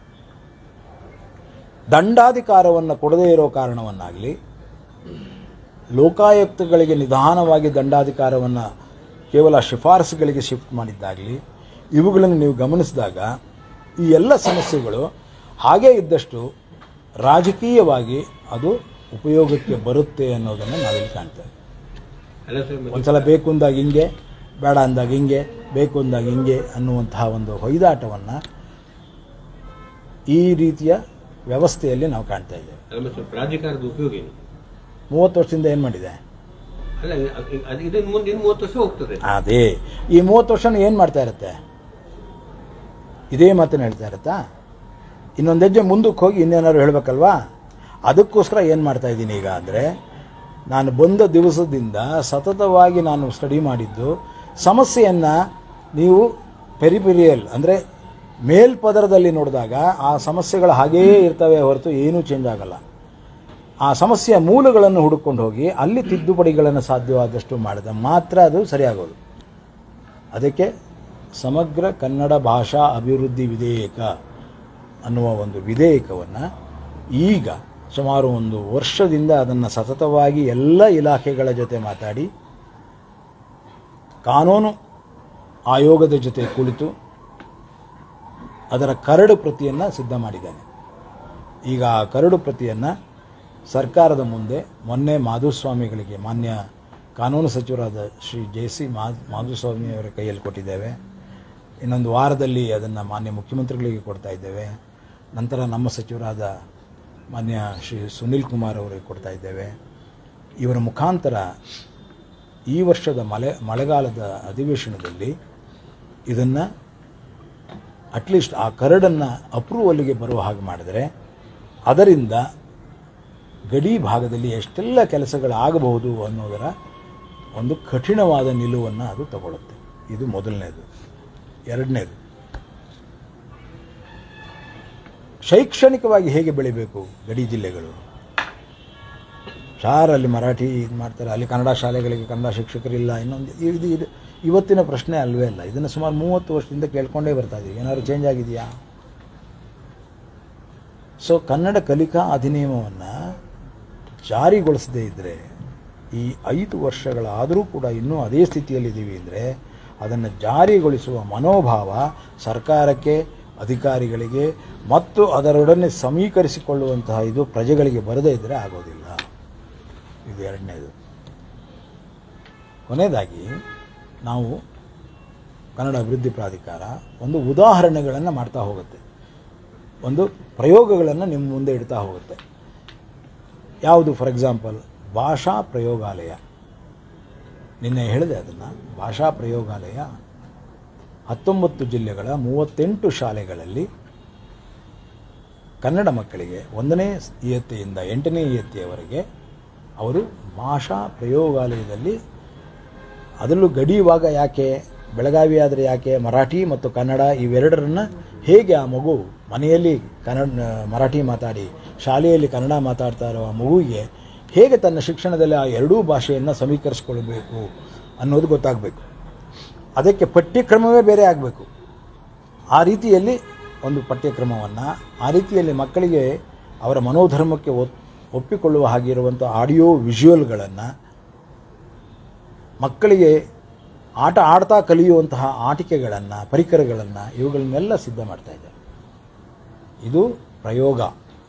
ದಂಡಾಧಿಕಾರವನ್ನು ಕೊಡದೇ ಇರೋ ಕಾರಣವನ್ನಾಗಲಿ ಲೋಕಾಯುಕ್ತಗಳಿಗೆ ನಿಧಾನವಾಗಿ ದಂಡಾಧಿಕಾರವನ್ನು ಕೇವಲ ಶಿಫಾರಸುಗಳಿಗೆ ಶಿಫ್ಟ್ ಮಾಡಿದ್ದಾಗಲಿ ಇವುಗಳನ್ನು ನೀವು ಗಮನಿಸಿದಾಗ ಈ ಎಲ್ಲ ಸಮಸ್ಯೆಗಳು ಹಾಗೇ ಇದ್ದಷ್ಟು ರಾಜಕೀಯವಾಗಿ ಅದು ಉಪಯೋಗಕ್ಕೆ ಬರುತ್ತೆ ಅನ್ನೋದನ್ನು ನಾವಿಲ್ಲಿ ಕಾಣ್ತೇವೆ ಅಲ್ಲ ಸರ್ ಮತ್ತೆ ಒಂದ್ಸಲ ಬೇಕು ಅಂದಾಗ ಹಿಂಗೆ ಬೇಡ ಅಂದಾಗ ಹಿಂಗೆ ಬೇಕು ಅಂದಾಗ ಹಿಂಗೆ ಅನ್ನುವಂತಹ ಒಂದು ಹೊಯ್ದಾಟವನ್ನು ಈ ರೀತಿಯ ವ್ಯವಸ್ಥೆಯಲ್ಲಿ ನಾವು ಕಾಣ್ತಾ ಇದ್ದೇವೆ ಅಲ್ಲ ಮತ್ತೆ ಪ್ರಾಧಿಕಾರದ ಉಪಯೋಗ ಏನು ಮೂವತ್ತು ವರ್ಷದಿಂದ ಏನು ಮಾಡಿದೆ ಅಲ್ಲ ಅದು- ಅದು ಇದು ಮುಂದೆ ಇನ್ನು ಮೂವತ್ತು ವರ್ಷ ಹೋಗ್ತದೆ ಅದೇ ಈ ಮೂವತ್ತು ವರ್ಷ ಏನು ಮಾಡ್ತಾ ಇರುತ್ತೆ ಇದೇ ಮಾತನ್ನು ಹೇಳ್ತಾ ಇರುತ್ತಾ ಇನ್ನೊಂದು ಹೆಜ್ಜೆ ಮುಂದಕ್ಕೆ ಹೋಗಿ ಇನ್ನೇನಾದ್ರು ಹೇಳಬೇಕಲ್ವಾ ಅದಕ್ಕೋಸ್ಕರ ಏನು ಮಾಡ್ತಾ ಇದ್ದೀನಿ ಈಗ ಅಂದರೆ ನಾನು ಬಂದ ದಿವಸದಿಂದ ಸತತವಾಗಿ ನಾನು ಸ್ಟಡಿ ಮಾಡಿದ್ದು ಸಮಸ್ಯೆಯನ್ನು ನೀವು ಪೆರಿಪೆರಿಯಲ್ ಅಂದರೆ ಮೇಲ್ಪದರದಲ್ಲಿ ನೋಡಿದಾಗ ಆ ಸಮಸ್ಯೆಗಳು ಹಾಗೆಯೇ ಇರ್ತವೆ ಹೊರತು ಏನೂ ಚೇಂಜ್ ಆಗಲ್ಲ ಆ ಸಮಸ್ಯೆಯ ಮೂಲಗಳನ್ನು ಹುಡುಕೊಂಡು ಹೋಗಿ ಅಲ್ಲಿ ತಿದ್ದುಪಡಿಗಳನ್ನು ಸಾಧ್ಯವಾದಷ್ಟು ಮಾಡಿದ ಮಾತ್ರ ಅದು ಸರಿಯಾಗೋದು ಅದಕ್ಕೆ ಸಮಗ್ರ ಕನ್ನಡ ಭಾಷಾ ಅಭಿವೃದ್ಧಿ ವಿಧೇಯಕ ಅನ್ನುವ ಒಂದು ವಿಧೇಯಕವನ್ನು ಈಗ ಸುಮಾರು ಒಂದು ವರ್ಷದಿಂದ ಅದನ್ನು ಸತತವಾಗಿ ಎಲ್ಲ ಇಲಾಖೆಗಳ ಜೊತೆ ಮಾತಾಡಿ ಕಾನೂನು ಆಯೋಗದ ಜೊತೆ ಕುಳಿತು ಅದರ ಕರಡು ಪ್ರತಿಯನ್ನು ಸಿದ್ಧ ಮಾಡಿದ್ದಾನೆ ಈಗ ಆ ಕರಡು ಪ್ರತಿಯನ್ನು ಸರ್ಕಾರದ ಮುಂದೆ ಮೊನ್ನೆ ಮಾಧುಸ್ವಾಮಿಗಳಿಗೆ ಮಾನ್ಯ ಕಾನೂನು ಸಚಿವರಾದ ಶ್ರೀ ಜೆ ಸಿ ಮಾಧುಸ್ವಾಮಿಯವರ ಕೈಯಲ್ಲಿ ಕೊಟ್ಟಿದ್ದೇವೆ ಇನ್ನೊಂದು ವಾರದಲ್ಲಿ ಅದನ್ನು ಮಾನ್ಯ ಮುಖ್ಯಮಂತ್ರಿಗಳಿಗೆ ಕೊಡ್ತಾ ಇದ್ದೇವೆ ನಂತರ ನಮ್ಮ ಸಚಿವರಾದ ಮಾನ್ಯ ಶ್ರೀ ಸುನಿಲ್ ಕುಮಾರ್ ಅವರಿಗೆ ಕೊಡ್ತಾ ಇದ್ದೇವೆ ಇವರ ಮುಖಾಂತರ ಈ ವರ್ಷದ ಮಳೆ ಮಳೆಗಾಲದ ಅಧಿವೇಶನದಲ್ಲಿ ಇದನ್ನು ಅಟ್ಲೀಸ್ಟ್ ಆ ಕರಡನ್ನು ಅಪ್ರೂವಲ್ಗೆ ಬರುವ ಹಾಗೆ ಮಾಡಿದರೆ ಅದರಿಂದ ಗಡಿ ಭಾಗದಲ್ಲಿ ಎಷ್ಟೆಲ್ಲ ಕೆಲಸಗಳಾಗಬಹುದು ಅನ್ನೋದರ ಒಂದು ಕಠಿಣವಾದ ನಿಲುವನ್ನು ಅದು ತಗೊಳುತ್ತೆ ಇದು ಮೊದಲನೇದು ಎರಡನೇದು ಶೈಕ್ಷಣಿಕವಾಗಿ ಹೇಗೆ ಬೆಳಿಬೇಕು ಗಡಿ ಜಿಲ್ಲೆಗಳು ಸಾರ್ ಅಲ್ಲಿ ಮರಾಠಿ ಇದು ಮಾಡ್ತಾರೆ ಅಲ್ಲಿ ಕನ್ನಡ ಶಾಲೆಗಳಿಗೆ ಕನ್ನಡ ಶಿಕ್ಷಕರಿಲ್ಲ ಇನ್ನೊಂದು ಇದು ಇದು ಇವತ್ತಿನ ಪ್ರಶ್ನೆ ಅಲ್ವೇ ಅಲ್ಲ ಇದನ್ನು ಸುಮಾರು ಮೂವತ್ತು ವರ್ಷದಿಂದ ಕೇಳ್ಕೊಂಡೇ ಬರ್ತಾ ಇದೀವಿ ಏನಾದ್ರು ಚೇಂಜ್ ಆಗಿದೆಯಾ ಸೊ ಕನ್ನಡ ಕಲಿಕಾ ಅಧಿನಿಯಮವನ್ನು ಜಾರಿಗೊಳಿಸದೇ ಇದ್ದರೆ ಈ ಐದು ವರ್ಷಗಳಾದರೂ ಕೂಡ ಇನ್ನೂ ಅದೇ ಸ್ಥಿತಿಯಲ್ಲಿದ್ದೀವಿ ಅಂದರೆ ಅದನ್ನು ಜಾರಿಗೊಳಿಸುವ ಮನೋಭಾವ ಸರ್ಕಾರಕ್ಕೆ ಅಧಿಕಾರಿಗಳಿಗೆ ಮತ್ತು ಅದರೊಡನೆ ಸಮೀಕರಿಸಿಕೊಳ್ಳುವಂತಹ ಇದು ಪ್ರಜೆಗಳಿಗೆ ಬರದೇ ಇದ್ದರೆ ಆಗೋದಿಲ್ಲ ಇದು ಎರಡನೇದು ಕೊನೆಯದಾಗಿ ನಾವು ಕನ್ನಡ ಅಭಿವೃದ್ಧಿ ಪ್ರಾಧಿಕಾರ ಒಂದು ಉದಾಹರಣೆಗಳನ್ನು ಮಾಡ್ತಾ ಹೋಗುತ್ತೆ ಒಂದು ಪ್ರಯೋಗಗಳನ್ನು ನಿಮ್ಮ ಮುಂದೆ ಇಡ್ತಾ ಹೋಗುತ್ತೆ ಯಾವುದು ಫಾರ್ ಎಕ್ಸಾಂಪಲ್ ಭಾಷಾ ಪ್ರಯೋಗಾಲಯ ನಿನ್ನೆ ಹೇಳಿದೆ ಅದನ್ನು ಭಾಷಾ ಪ್ರಯೋಗಾಲಯ ಹತ್ತೊಂಬತ್ತು ಜಿಲ್ಲೆಗಳ ಮೂವತ್ತೆಂಟು ಶಾಲೆಗಳಲ್ಲಿ ಕನ್ನಡ ಮಕ್ಕಳಿಗೆ ಒಂದನೇ ಇಯತ್ತೆಯಿಂದ ಎಂಟನೇ ಇಯತ್ತೆಯವರೆಗೆ ಅವರು ಭಾಷಾ ಪ್ರಯೋಗಾಲಯದಲ್ಲಿ ಅದರಲ್ಲೂ ಗಡಿಯುವಾಗ ಯಾಕೆ ಬೆಳಗಾವಿ ಆದರೆ ಯಾಕೆ ಮರಾಠಿ ಮತ್ತು ಕನ್ನಡ ಇವೆರಡರನ್ನ ಹೇಗೆ ಆ ಮಗು ಮನೆಯಲ್ಲಿ ಕನ್ನಡ ಮರಾಠಿ ಮಾತಾಡಿ ಶಾಲೆಯಲ್ಲಿ ಕನ್ನಡ ಮಾತಾಡ್ತಾ ಇರೋ ಆ ಮಗುವಿಗೆ ಹೇಗೆ ತನ್ನ ಶಿಕ್ಷಣದಲ್ಲಿ ಆ ಎರಡೂ ಭಾಷೆಯನ್ನು ಸಮೀಕರಿಸಿಕೊಳ್ಬೇಕು ಅನ್ನೋದು ಗೊತ್ತಾಗಬೇಕು ಅದಕ್ಕೆ ಪಠ್ಯಕ್ರಮವೇ ಬೇರೆ ಆಗಬೇಕು ಆ ರೀತಿಯಲ್ಲಿ ಒಂದು ಪಠ್ಯಕ್ರಮವನ್ನು ಆ ರೀತಿಯಲ್ಲಿ ಮಕ್ಕಳಿಗೆ ಅವರ ಮನೋಧರ್ಮಕ್ಕೆ ಒತ್- ಒಪ್ಪಿಕೊಳ್ಳುವ ಹಾಗಿರುವಂಥ ಆಡಿಯೋ ವಿಜುವಲ್ಗಳನ್ನು ಮಕ್ಕಳಿಗೆ ಆಟ ಆಡ್ತಾ ಕಲಿಯುವಂತಹ ಆಟಿಕೆಗಳನ್ನು ಪರಿಕರಗಳನ್ನು ಇವುಗಳನ್ನೆಲ್ಲ ಸಿದ್ಧ ಮಾಡ್ತಾ ಇದ್ದಾರೆ ಇದು ಪ್ರಯೋಗ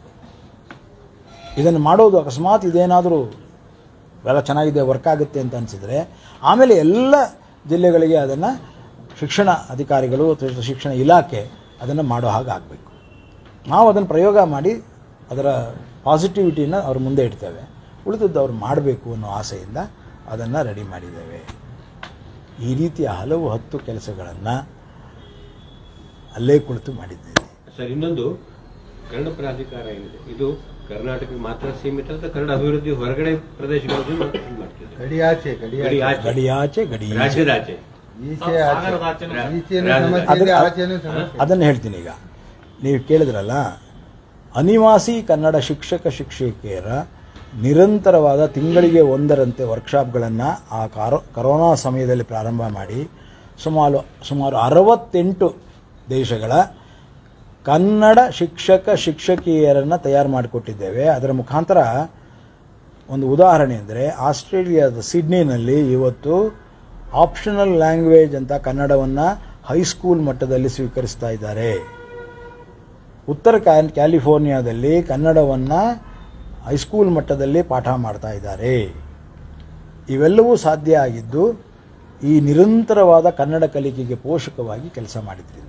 ಇದನ್ನು ಮಾಡೋದು ಅಕಸ್ಮಾತ್ ಇದೇನಾದರೂ ಎಲ್ಲ ಚೆನ್ನಾಗಿದೆ ವರ್ಕ್ ಆಗುತ್ತೆ ಅಂತ ಅನಿಸಿದರೆ ಆಮೇಲೆ ಎಲ್ಲ ಜಿಲ್ಲೆಗಳಿಗೆ ಅದನ್ನು ಶಿಕ್ಷಣ ಅಧಿಕಾರಿಗಳು ಅಥವಾ ಶಿಕ್ಷಣ ಇಲಾಖೆ ಅದನ್ನು ಮಾಡೋ ಹಾಗೆ ಆಗಬೇಕು ನಾವು ಅದನ್ನು ಪ್ರಯೋಗ ಮಾಡಿ ಅದರ ಪಾಸಿಟಿವಿಟಿನ ಅವ್ರ ಮುಂದೆ ಇಡ್ತೇವೆ ಉಳಿದದ್ದು ಅವ್ರು ಮಾಡಬೇಕು ಅನ್ನೋ ಆಸೆಯಿಂದ ಅದನ್ನು ರೆಡಿ ಮಾಡಿದ್ದೇವೆ ಈ ರೀತಿಯ ಹಲವು ಹತ್ತು ಕೆಲಸಗಳನ್ನು ಅಲ್ಲೇ ಕುಳಿತು ಮಾಡಿದ್ದೇವೆ ಸರ್ ಇನ್ನೊಂದು ಕನ್ನಡ ಪ್ರಾಧಿಕಾರ ಏನಿದೆ ಇದು ಕರ್ನಾಟಕಕ್ಕೆ ಮಾತ್ರ ಸೀಮಿತ ಅಂತ ಕನ್ನಡ ಅಭಿವೃದ್ಧಿ ಹೊರಗಡೆ ಪ್ರದೇಶಗಳಲ್ಲಿ ಮಾಡ್ತಿದೆ ಗಡಿ ಆಚೆ ಗಡಿ ಗಡಿ ಆಚೆ ಆಚೆ ಗಡಿಯಾಚೆ ಗಡಿ ರಾಜ್ಯದ ಆಚೆ ಈಚೆ ಸಾಗರದ ಆಚೆ ಆಚೆನೂ ಈಚೆನೂ ರಾಜ್ಯದ- ಸಮಸ್ಯೆ ಇದೆ ಅದನ್ನ- ಆಚೆನೂ ಸಮಸ್ಯೆ ಇದೆ. ಅದನ್ನು ಹೇಳ್ತೀನಿ ಈಗ ನೀವು ಕೇಳಿದ್ರಲ್ಲ ಅನಿವಾಸಿ ಕನ್ನಡ ಶಿಕ್ಷಕ ಶಿಕ್ಷಕಿಯರ ನಿರಂತರವಾದ ತಿಂಗಳಿಗೆ ಒಂದರಂತೆ ವರ್ಕ್ಶಾಪ್ಗಳನ್ನು ಆ ಕಾರೋ ಕರೋನಾ ಸಮಯದಲ್ಲಿ ಪ್ರಾರಂಭ ಮಾಡಿ ಸುಮಾರು ಸುಮಾರು ಅರವತ್ತೆಂಟು ದೇಶಗಳ ಕನ್ನಡ ಶಿಕ್ಷಕ ಶಿಕ್ಷಕಿಯರನ್ನು ತಯಾರು ಮಾಡಿಕೊಟ್ಟಿದ್ದೇವೆ ಅದರ ಮುಖಾಂತರ ಒಂದು ಉದಾಹರಣೆ ಅಂದರೆ ಆಸ್ಟ್ರೇಲಿಯಾದ ಸಿಡ್ನಿನಲ್ಲಿ ಇವತ್ತು ಆಪ್ಷನಲ್ ಲ್ಯಾಂಗ್ವೇಜ್ ಅಂತ ಕನ್ನಡವನ್ನು ಹೈಸ್ಕೂಲ್ ಮಟ್ಟದಲ್ಲಿ ಸ್ವೀಕರಿಸ್ತಾ ಇದ್ದಾರೆ ಉತ್ತರ ಕ್ಯಾ- ಕ್ಯಾಲಿಫೋರ್ನಿಯಾದಲ್ಲಿ ಕನ್ನಡವನ್ನು ಹೈಸ್ಕೂಲ್ ಮಟ್ಟದಲ್ಲಿ ಪಾಠ ಮಾಡ್ತಾ ಇದ್ದಾರೆ ಇವೆಲ್ಲವೂ ಸಾಧ್ಯ ಆಗಿದ್ದು ಈ ನಿರಂತರವಾದ ಕನ್ನಡ ಕಲಿಕೆಗೆ ಪೋಷಕವಾಗಿ ಕೆಲಸ ಮಾಡಿದ್ರಿಂದ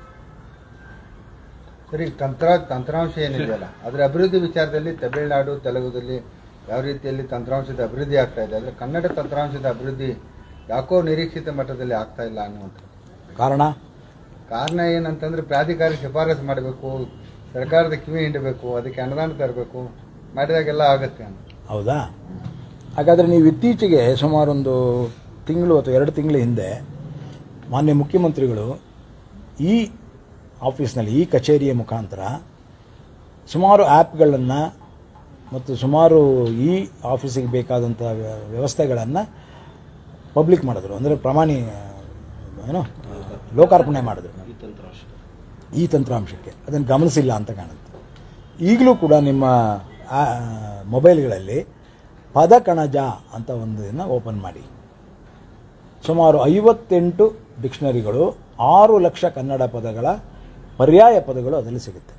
ಸರಿ ತಂತ್ರ ತಂತ್ರಾಂಶ ಏನಿದೆಯಲ್ಲ ಅದರ ಅಭಿವೃದ್ಧಿ ವಿಚಾರದಲ್ಲಿ ತಮಿಳುನಾಡು ತೆಲುಗುದಲ್ಲಿ ಯಾವ ರೀತಿಯಲ್ಲಿ ತಂತ್ರಾಂಶದ ಅಭಿವೃದ್ಧಿ ಆಗ್ತಾ ಇದೆ ಆದರೆ ಕನ್ನಡ ತಂತ್ರಾಂಶದ ಅಭಿವೃದ್ಧಿ ಯಾಕೋ ನಿರೀಕ್ಷಿತ ಮಟ್ಟದಲ್ಲಿ ಆಗ್ತಾ ಇಲ್ಲ ಅನ್ನುವಂಥದ್ದು ಕಾರಣ ಕಾರಣ ಏನಂತಂದ್ರೆ ಪ್ರಾಧಿಕಾರ ಶಿಫಾರಸು ಮಾಡಬೇಕು ಸರ್ಕಾರದ ಕಿವಿ ಹಿಂಡಬೇಕು ಅದಕ್ಕೆ ಅನುದಾನ ತರಬೇಕು ಮಾಡಿದಾಗೆಲ್ಲ ಆಗುತ್ತೆ ಅಂತ ಹೌದಾ ಹಾಗಾದರೆ ನೀವು ಇತ್ತೀಚೆಗೆ ಸುಮಾರೊಂದು ತಿಂಗಳು ಅಥವಾ ಎರಡು ತಿಂಗಳ ಹಿಂದೆ ಮಾನ್ಯ ಮುಖ್ಯಮಂತ್ರಿಗಳು ಈ ಆಫೀಸ್ನಲ್ಲಿ ಈ ಕಚೇರಿಯ ಮುಖಾಂತರ ಸುಮಾರು ಆ್ಯಪ್ಗಳನ್ನು ಮತ್ತು ಸುಮಾರು ಈ ಆಫೀಸಿಗೆ ಬೇಕಾದಂಥ ವ್ಯ- ವ್ಯವಸ್ಥೆಗಳನ್ನು ಪಬ್ಲಿಕ್ ಮಾಡಿದ್ರು ಅಂದರೆ ಪ್ರಮಾಣಿ ಏನೋ ಲೋಕಾರ್ಪಣೆ ಮಾಡಿದ್ರು ಈ ತಂತ್ರಾಂಶ ಈ ತಂತ್ರಾಂಶಕ್ಕೆ ಅದನ್ನು ಗಮನಿಸಿಲ್ಲ ಅಂತ ಕಾಣುತ್ತೆ ಈಗಲೂ ಕೂಡ ನಿಮ್ಮ ಆ, ಮೊಬೈಲ್ಗಳಲ್ಲಿ ಪದಕಣಜ ಅಂತ ಒಂದನ್ನು ಓಪನ್ ಮಾಡಿ ಸುಮಾರು ಐವತ್ತೆಂಟು ಡಿಕ್ಷನರಿಗಳು ಆರು ಲಕ್ಷ ಕನ್ನಡ ಪದಗಳ ಪರ್ಯಾಯ ಪದಗಳು ಅದರಲ್ಲಿ ಸಿಗುತ್ತೆ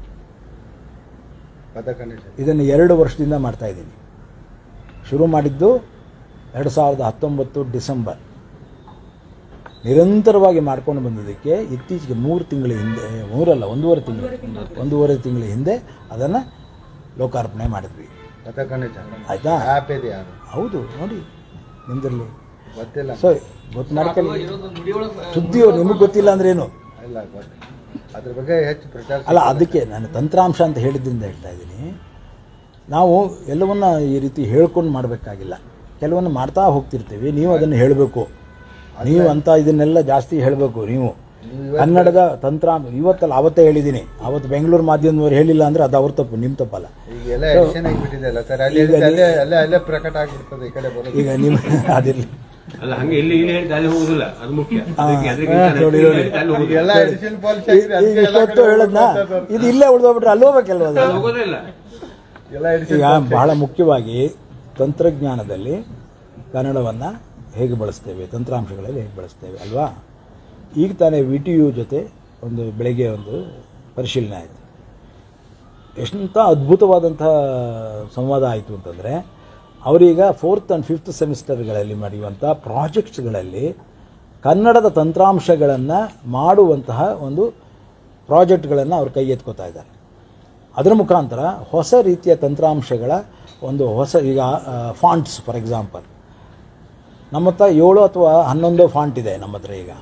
ಪದ ಖಂಡಿತ ಇದನ್ನು ಎರಡು ವರ್ಷದಿಂದ ಮಾಡ್ತಾ ಇದ್ದೀನಿ ಶುರು ಮಾಡಿದ್ದು ಎರಡು ಸಾವಿರದ ಹತ್ತೊಂಬತ್ತು ಡಿಸೆಂಬರ್ ನಿರಂತರವಾಗಿ ಮಾಡ್ಕೊಂಡು ಬಂದಿದ್ದಕ್ಕೆ ಇತ್ತೀಚೆಗೆ ಮೂರು ತಿಂಗಳ ಹಿಂದೆ ಮೂರಲ್ಲ ಒಂದೂವರೆ ತಿಂಗಳು ಒಂದೂವರೆ ತಿಂಗಳ ಹಿಂದೆ ಅದನ್ನು ಲೋಕಾರ್ಪಣೆ ಮಾಡಿದ್ವಿ ಪದ ಖಂಡಿತ ಆಯ್ತಾ ಆ್ಯಪ್ ಇದೆ ಅದು ಹೌದು ನೋಡಿ ನಿಮ್ದ್ರಲ್ಲಿ ಗೊತ್ತಿಲ್ಲ ಸೊ ಗೊತ್ತು ಮಾಡ್ಕೊಳ್ಳಿ ಸುದ್ದಿ ನಿಮಗೆ ಗೊತ್ತಿಲ್ಲ ಅಂದ್ರೆ ಏನು ಇಲ್ಲ ಗೊತ್ತು ಅದ್ರ ಬಗ್ಗೆ ಹೆಚ್ಚು ಪ್ರಚಾರ ಅಲ್ಲ ಅದಕ್ಕೆ ನಾನು ತಂತ್ರಾಂಶ ಅಂತ ಹೇಳಿದ್ರಿಂದ ಹೇಳ್ತಾ ಇದ್ದೀನಿ ನಾವು ಎಲ್ಲವನ್ನ ಈ ರೀತಿ ಹೇಳ್ಕೊಂಡು ಮಾಡಬೇಕಾಗಿಲ್ಲ ಕೆಲವನ್ನ ಮಾಡ್ತಾ ಹೋಗ್ತಿರ್ತೀವಿ ನೀವು ಅದನ್ನು ಹೇಳಬೇಕು ನೀವು ಅಂತ ಇದನ್ನೆಲ್ಲ ಜಾಸ್ತಿ ಹೇಳಬೇಕು ನೀವು ಕನ್ನಡದ ತಂತ್ರಾಂಶ ಇವತ್ತಲ್ಲ ಅವತ್ತೇ ಹೇಳಿದ್ದೀನಿ ಅವತ್ತು ಬೆಂಗಳೂರು ಮಾಧ್ಯಮದವ್ರು ಹೇಳಿಲ್ಲ ಅಂದ್ರೆ ಅದು ಅವ್ರ ತಪ್ಪು ನಿಮ್ಮ ತಪ್ಪಲ್ಲ ಈಗ ಎಲ್ಲ ಎಡಿಷನ್ ಆಗಿಬಿಟ್ಟಿದೆ ಅಲ್ಲ ಸರ್ ಅಲ್ಲಿ ಈಗ ಹೇಳಿದ್ದು ಅಲ್ಲೇ ಅಲ್ಲೇ ಅಲ್ಲೇ ಪ್ರಕಟ ಆಗ್ಬಿಡ್ತದೆ ಈ ಕಡೆ ಬರೋದು ಈಗ ನೀವು ಅದಿರಲಿ ಅಲ್ಲ ಹಂಗೆ ಇಲ್ಲಿ ಇಲ್ಲಿ ಹೇಳಿದ ಅಲ್ಲಿ ಹೋಗುದಿಲ್ಲ ಅದು ಮುಖ್ಯ ಹಾ. ಅದಕ್ಕೆ- ಅದಕ್ಕೆ ಹಾ, ಇಲ್ಲಿ ನೋಡಿ, ಹೇಳಿದ್ದು ನೋಡಿ. ಅಲ್ಲಿ ಹೋಗುದಿಲ್ಲ. ಎಲ್ಲ ಎಡಿಷನ್ ಪಾಲಿಸಿ ಆಗಿದೆ ಅದಕ್ಕೆ ಎಲ್ಲ ಇಷ್ಟೊತ್ತು ಕಡೆ ಹೇಳದ್ನ ಹೋಗ್ಬಿಡ್ತದೆ ಅದು. ಇದು ಇಲ್ಲೇ ಉಳಿದೋಗ್ಬಿಟ್ರೆ ಅಲ್ಲಿ ಹೋಗ್ಬೇಕಲ್ವ ಅದು? ಅಲ್ಲಿ ಹೋಗೋದೇ ಇಲ್ಲ ಎಲ್ಲ ಎಡಿಷನ್ ಈಗ ಬಹಳ ಮುಖ್ಯವಾಗಿ ತಂತ್ರಜ್ಞಾನದಲ್ಲಿ ಕನ್ನಡವನ್ನು ಹೇಗೆ ಬಳಸ್ತೇವೆ ತಂತ್ರಾಂಶಗಳಲ್ಲಿ ಹೇಗೆ ಬಳಸ್ತೇವೆ ಅಲ್ವಾ ಈಗ ತಾನೇ ವಿ ಟಿ ಯು ಜೊತೆ ಒಂದು ಬೆಳಗ್ಗೆ ಒಂದು ಪರಿಶೀಲನೆ ಆಯಿತು ಎಷ್ಟಂತ ಅದ್ಭುತವಾದಂಥ ಸಂವಾದ ಆಯಿತು ಅಂತಂದರೆ ಅವರೀಗ ಫೋರ್ತ್ ಆ್ಯಂಡ್ ಫಿಫ್ತ್ ಸೆಮಿಸ್ಟರ್ಗಳಲ್ಲಿ ನಡೆಯುವಂಥ ಪ್ರಾಜೆಕ್ಟ್ಸ್ಗಳಲ್ಲಿ ಕನ್ನಡದ ತಂತ್ರಾಂಶಗಳನ್ನು ಮಾಡುವಂತಹ ಒಂದು ಪ್ರಾಜೆಕ್ಟ್ಗಳನ್ನು ಅವ್ರು ಕೈ ಎತ್ಕೋತಾ ಇದ್ದಾರೆ ಅದರ ಮುಖಾಂತರ ಹೊಸ ರೀತಿಯ ತಂತ್ರಾಂಶಗಳ ಒಂದು ಹೊಸ ಈಗ ಫಾಂಟ್ಸ್ ಫಾರ್ ಎಕ್ಸಾಂಪಲ್ ನಮ್ಮ ಹತ್ರ ಏಳು ಅಥವಾ ಹನ್ನೊಂದು ಫಾಂಟ್ ಇದೆ ನಮ್ಮ ಹತ್ರ ಈಗ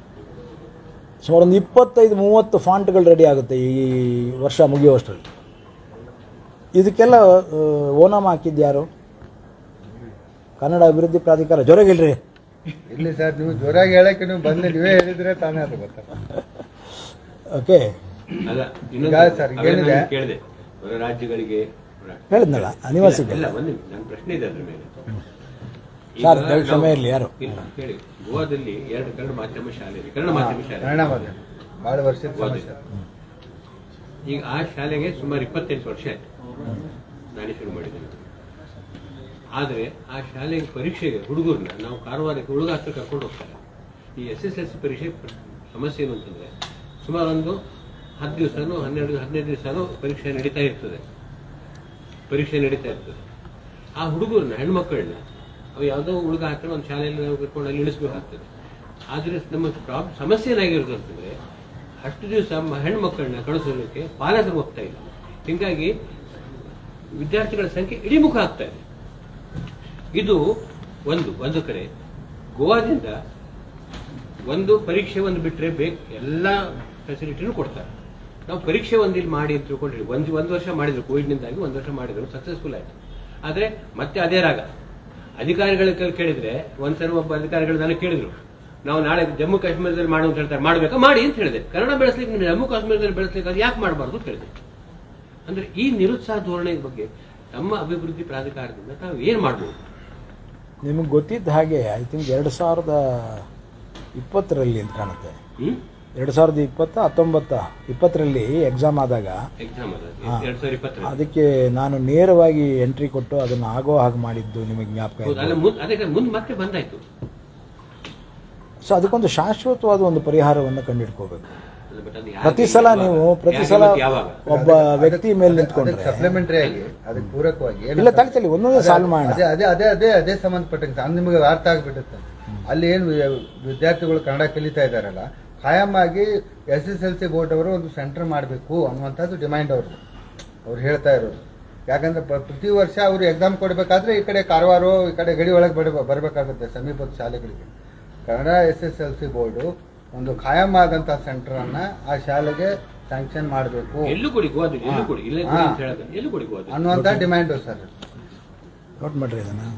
ಸುಮಾರು ಒಂದು ಇಪ್ಪತ್ತೈದು ಮೂವತ್ತು ಫಾಂಟ್ಗಳು ರೆಡಿ ಆಗುತ್ತೆ ಈ ವರ್ಷ ಮುಗಿಯುವಷ್ಟರಲ್ಲಿ ಇದಕ್ಕೆಲ್ಲ ಆ, ಓನಮ್ ಹಾಕಿದ್ಯಾರು ಕನ್ನಡ ಅಭಿವೃದ್ಧಿ ಪ್ರಾಧಿಕಾರ ಜೊರಗಿಲ್ರಿ ಇಲ್ಲಿ ಸರ್ ನೀವು ಜೋರಾಗಿ ಹೇಳಕ್ಕೆ ನೀವು ಬಂದು ನೀವೇ ಹೇಳಿದ್ರೆ ತಾನೇ ಅದು ಗೊತ್ತಲ್ಲ ಓಕೆ ಅಲ್ಲ ಈಗ ಸರ್, ಅವೆಲ್ಲ ಏನಿದೆ? ನಾನು ಕೇಳಿದೆ ಹೊರ ರಾಜ್ಯಗಳಿಗೆ ಹೇಳಿದ್ನಲ್ಲ ಅನಿವಾಸಿಗೆ ಇಲ್ಲ ಒಂದು ನನ್ನ ಪ್ರಶ್ನೆ ಇದೆ ಅದ್ರ ಮೇಲೆ ಈಗ ಸರ್, ದಯವಿಟ್ಟು ನಾವು- ಕ್ಷಮೆ ಇರ್ಲಿ, ಯಾರು? ಇಲ್ಲ ಕೇಳಿ ಗೋವಾದಲ್ಲಿ ಎರಡು ಕನ್ನಡ ಮಾಧ್ಯಮ ಶಾಲೆ ಇದೆ ಕನ್ನಡ ಮಾಧ್ಯಮ ಶಾಲೆ ಕನ್ನಡ ಮಾಧ್ಯಮ ಭಾಳ ವರ್ಷದ ಸಮಸ್ಯೆ ಈಗ ಆ ಶಾಲೆಗೆ ಸುಮಾರು ಇಪ್ಪತ್ತೆಂಟು ವರ್ಷ ಆಯ್ತು ನಾನೇ ಶುರು ಮಾಡಿದ್ದೇನೆ ಆದರೆ ಆ ಶಾಲೆಗೆ ಪರೀಕ್ಷೆಗೆ ಹುಡುಗರನ್ನ ನಾವು ಕಾರವಾರಕ್ಕೆ ಹುಡುಗ ಹತ್ರ ಕರ್ಕೊಂಡು ಹೋಗ್ತಾರೆ ಈ ಎಸ್ ಎಸ್ ಎಲ್ ಸಿ ಪರೀಕ್ಷೆ ಪ- ಸಮಸ್ಯೆ ಏನು ಅಂತಂದ್ರೆ ಸುಮಾರು ಒಂದು ಹತ್ತು ದಿವಸನೋ ಹನ್ನೆರಡು ಹದಿನೈದು ದಿವಸನೋ ಪರೀಕ್ಷೆ ನಡೀತಾ ಇರ್ತದೆ ಪರೀಕ್ಷೆ ನಡೀತಾ ಇರ್ತದೆ ಆ ಹುಡುಗರನ್ನ ಹೆಣ್ಮಕ್ಕಳನ್ನ ಅವು ಯಾವುದೋ ಹುಡುಗ ಹತ್ರ ಒಂದು ಶಾಲೆಯಲ್ಲಿ ನಾವು ಕರ್ಕೊಂಡು ಅಲ್ಲಿ ಇಳಿಸ್ಬೇಕಾಗ್ತದೆ ಆದ್ರೆ ನಮ್ಮ ಪ್ರಾಬ್ ಸಮಸ್ಯೆ ಏನಾಗಿರೋದು ಅಂತಂದ್ರೆ ಅಷ್ಟು ದಿವಸ ಹೆಣ್ಮಕ್ಕಳನ್ನ ಕಳಿಸೋದಕ್ಕೆ ಪಾಲಕರು ಹೋಗ್ತಾ ಇಲ್ಲ ಹೀಗಾಗಿ ವಿದ್ಯಾರ್ಥಿಗಳ ಸಂಖ್ಯೆ ಇಳಿಮುಖ ಆಗ್ತಾ ಇದೆ ಇದು ಒಂದು ಒಂದು ಕಡೆ ಗೋವಾದಿಂದ ಒಂದು ಪರೀಕ್ಷೆ ಒಂದು ಬಿಟ್ರೆ ಬೇಕು ಎಲ್ಲ ಫೆಸಿಲಿಟಿನೂ ಕೊಡ್ತಾರೆ ನಾವು ಪರೀಕ್ಷೆ ಒಂದು ಇಲ್ಲಿ ಮಾಡಿ ಅಂತ ತಿಳ್ಕೊಂಡ್ರಿ ಒಂದು ಒಂದು ವರ್ಷ ಮಾಡಿದ್ರು ಕೋವಿಡ್ನಿಂದಾಗಿ ಒಂದು ವರ್ಷ ಮಾಡಿದ್ರು ಸಕ್ಸಸ್ಫುಲ್ ಆಯ್ತು ಆದ್ರೆ ಮತ್ತೆ ಅದೇ ರಾಗ ಅಧಿಕಾರಿಗಳ ಕೈಲಿ ಕೇಳಿದ್ರೆ ಒಂದ್ಸಲ ಒಬ್ಬ ಅಧಿಕಾರಿಗಳು ನನಗೆ ಕೇಳಿದ್ರು ನಾವು ನಾಳೆ ಜಮ್ಮು ಕಾಶ್ಮೀರದಲ್ಲಿ ಮಾಡು ಅಂತ ಹೇಳ್ತಾರೆ ಮಾಡ್ಬೇಕಾ ಮಾಡಿ ಅಂತ ಹೇಳಿದೆ ಕನ್ನಡ ಬೆಳೆಸ್ಲಿಕ್ಕೆ ನೀವು ಜಮ್ಮು ಕಾಶ್ಮೀರದಲ್ಲಿ ಬೆಳೆಸ್ಲಿಕ್ಕೆ ಅದು ಯಾಕೆ ಮಾಡಬಾರ್ದು ಅಂತ ಹೇಳಿದೆ ಅಂದ್ರೆ ಈ ನಿರುತ್ಸಾಹ ಧೋರಣೆ ಬಗ್ಗೆ ನಮ್ಮ ಅಭಿವೃದ್ಧಿ ಪ್ರಾಧಿಕಾರದಿಂದ ತಾವು ಏನ್ ಮಾಡ್ಬೋದು ನಿಮಗೆ ಗೊತ್ತಿದ್ದ ಹಾಗೆ ಐ ಥಿಂಕ್ ಎರಡು ಸಾವಿರದ ಇಪ್ಪತ್ತರಲ್ಲಿ ಅಂತ ಕಾಣುತ್ತೆ ಹ್ಮ್ ಎರಡು ಸಾವಿರದ ಇಪ್ಪತ್ತ ಹತ್ತೊಂಬತ್ತ ಇಪ್ಪತ್ತರಲ್ಲಿ ಎಕ್ಸಾಮ್ ಆದಾಗ ಎಕ್ಸಾಮ್ ಅದ ಹಾ. ಎರಡ್ ಸಾವಿರದ ಇಪ್ಪತ್ತರ ಅದಕ್ಕೆ ನಾನು ನೇರವಾಗಿ ಎಂಟ್ರಿ ಕೊಟ್ಟು ಅದನ್ನು ಆಗೋ ಹಾಗೆ ಮಾಡಿದ್ದು ನಿಮಗೆ ಜ್ಞಾಪಕ ಹೌದು, ಅಲ್ಲ ಇದೆ ಮುಂದ್ ಅದಕ್ಕೆ ಮುಂದ್ ಮತ್ತೆ ಬಂದಾಯ್ತು ಸೊ ಅದಕ್ಕೊಂದು ಶಾಶ್ವತವಾದ ಒಂದು ಪರಿಹಾರವನ್ನು ಕಂಡುಹಿಡ್ಕೋಬೇಕು ಅಲ್ಲ, but ಅದು ಯಾಕೆ- ಪ್ರತಿ ಸಲ ನೀವು ಪ್ರತಿ ಯಾಕೆ ಸಲ ಮತ್ತೆ ಯಾವಾಗ ಒಬ್ಬ ವ್ಯಕ್ತಿ ಮೇಲೆ ನಿಂತ್ಕೊಂಡ್ರೆ ಸಪ್ಲಿಮೆಂಟರಿ ಆಗಿ ಅದಕ್ಕೆ ಪೂರಕವಾಗಿ ಏನು ಇಲ್ಲ ಸರ್? ತಗೊಳ್ಳಿ ಒಂದೊಂದೇ ಅದೇ- ಸಾಲ್ವ್ ಮಾಡೋಣ ಅದೇ ಅದೇ ಅದೇ ಅದೇ ಅದೇ ಸಂಬಂಧಪಟ್ಟಂಗೆ ಅದು ನಿಮಗೆ ಅರ್ಥ ಆಗ್ಬಿಡುತ್ತೆ ಅಲ್ಲಿ ಏನು ವಿದ್ಯಾರ್ಥಿಗಳು ಕನ್ನಡ ಕಲಿತಾ ಇದ್ದಾರಲ್ಲ ಖಾಯಂ ಆಗಿ S S L C board ಅವರು ಒಂದು ಸೆಂಟರ್ ಮಾಡಬೇಕು ಅನ್ನುವಂಥದ್ದು ಡಿಮ್ಯಾಂಡ್ ಅವ್ರದ್ದು ಅವ್ರು ಹೇಳ್ತಾ ಇರೋದು ಯಾಕಂದ್ರೆ ಪ್ರ- ಪ್ರತಿ ವರ್ಷ ಅವರು ಎಕ್ಸಾಮ್ ಕೊಡಬೇಕಾದ್ರೆ ಈ ಕಡೆ ಕಾರವಾರ ಈ ಕಡೆ ಗಡಿ ಒಳಗೆ ಬಡ ಬರಬೇಕಾಗುತ್ತೆ ಸಮೀಪದ ಶಾಲೆಗಳಿಗೆ Kannada S S L C board ಒಂದು ಖಾಯಂ ಆದಂಥ ಸೆಂಟರನ್ನು ಆ ಶಾಲೆಗೆ ಸ್ಯಾಂಕ್ಷನ್ ಮಾಡಬೇಕು ಎಲ್ಲೂ ಕೊಡಿ ಗೋವಾದಲ್ಲಿ ಎಲ್ಲೂ ಕೊಡಿ ಇಲ್ಲ ಹಾ. ಅಂತ ಹೇಳೋದು ಎಲ್ಲೂ ಕೊಡಿ ಗೋವಾದಲ್ಲಿ ಅನ್ನುವಂಥ ಡಿಮ್ಯಾಂಡು ಸರ್ ನೋಟ್ ಮಾಡ್ರಿ ಅದನ್ನು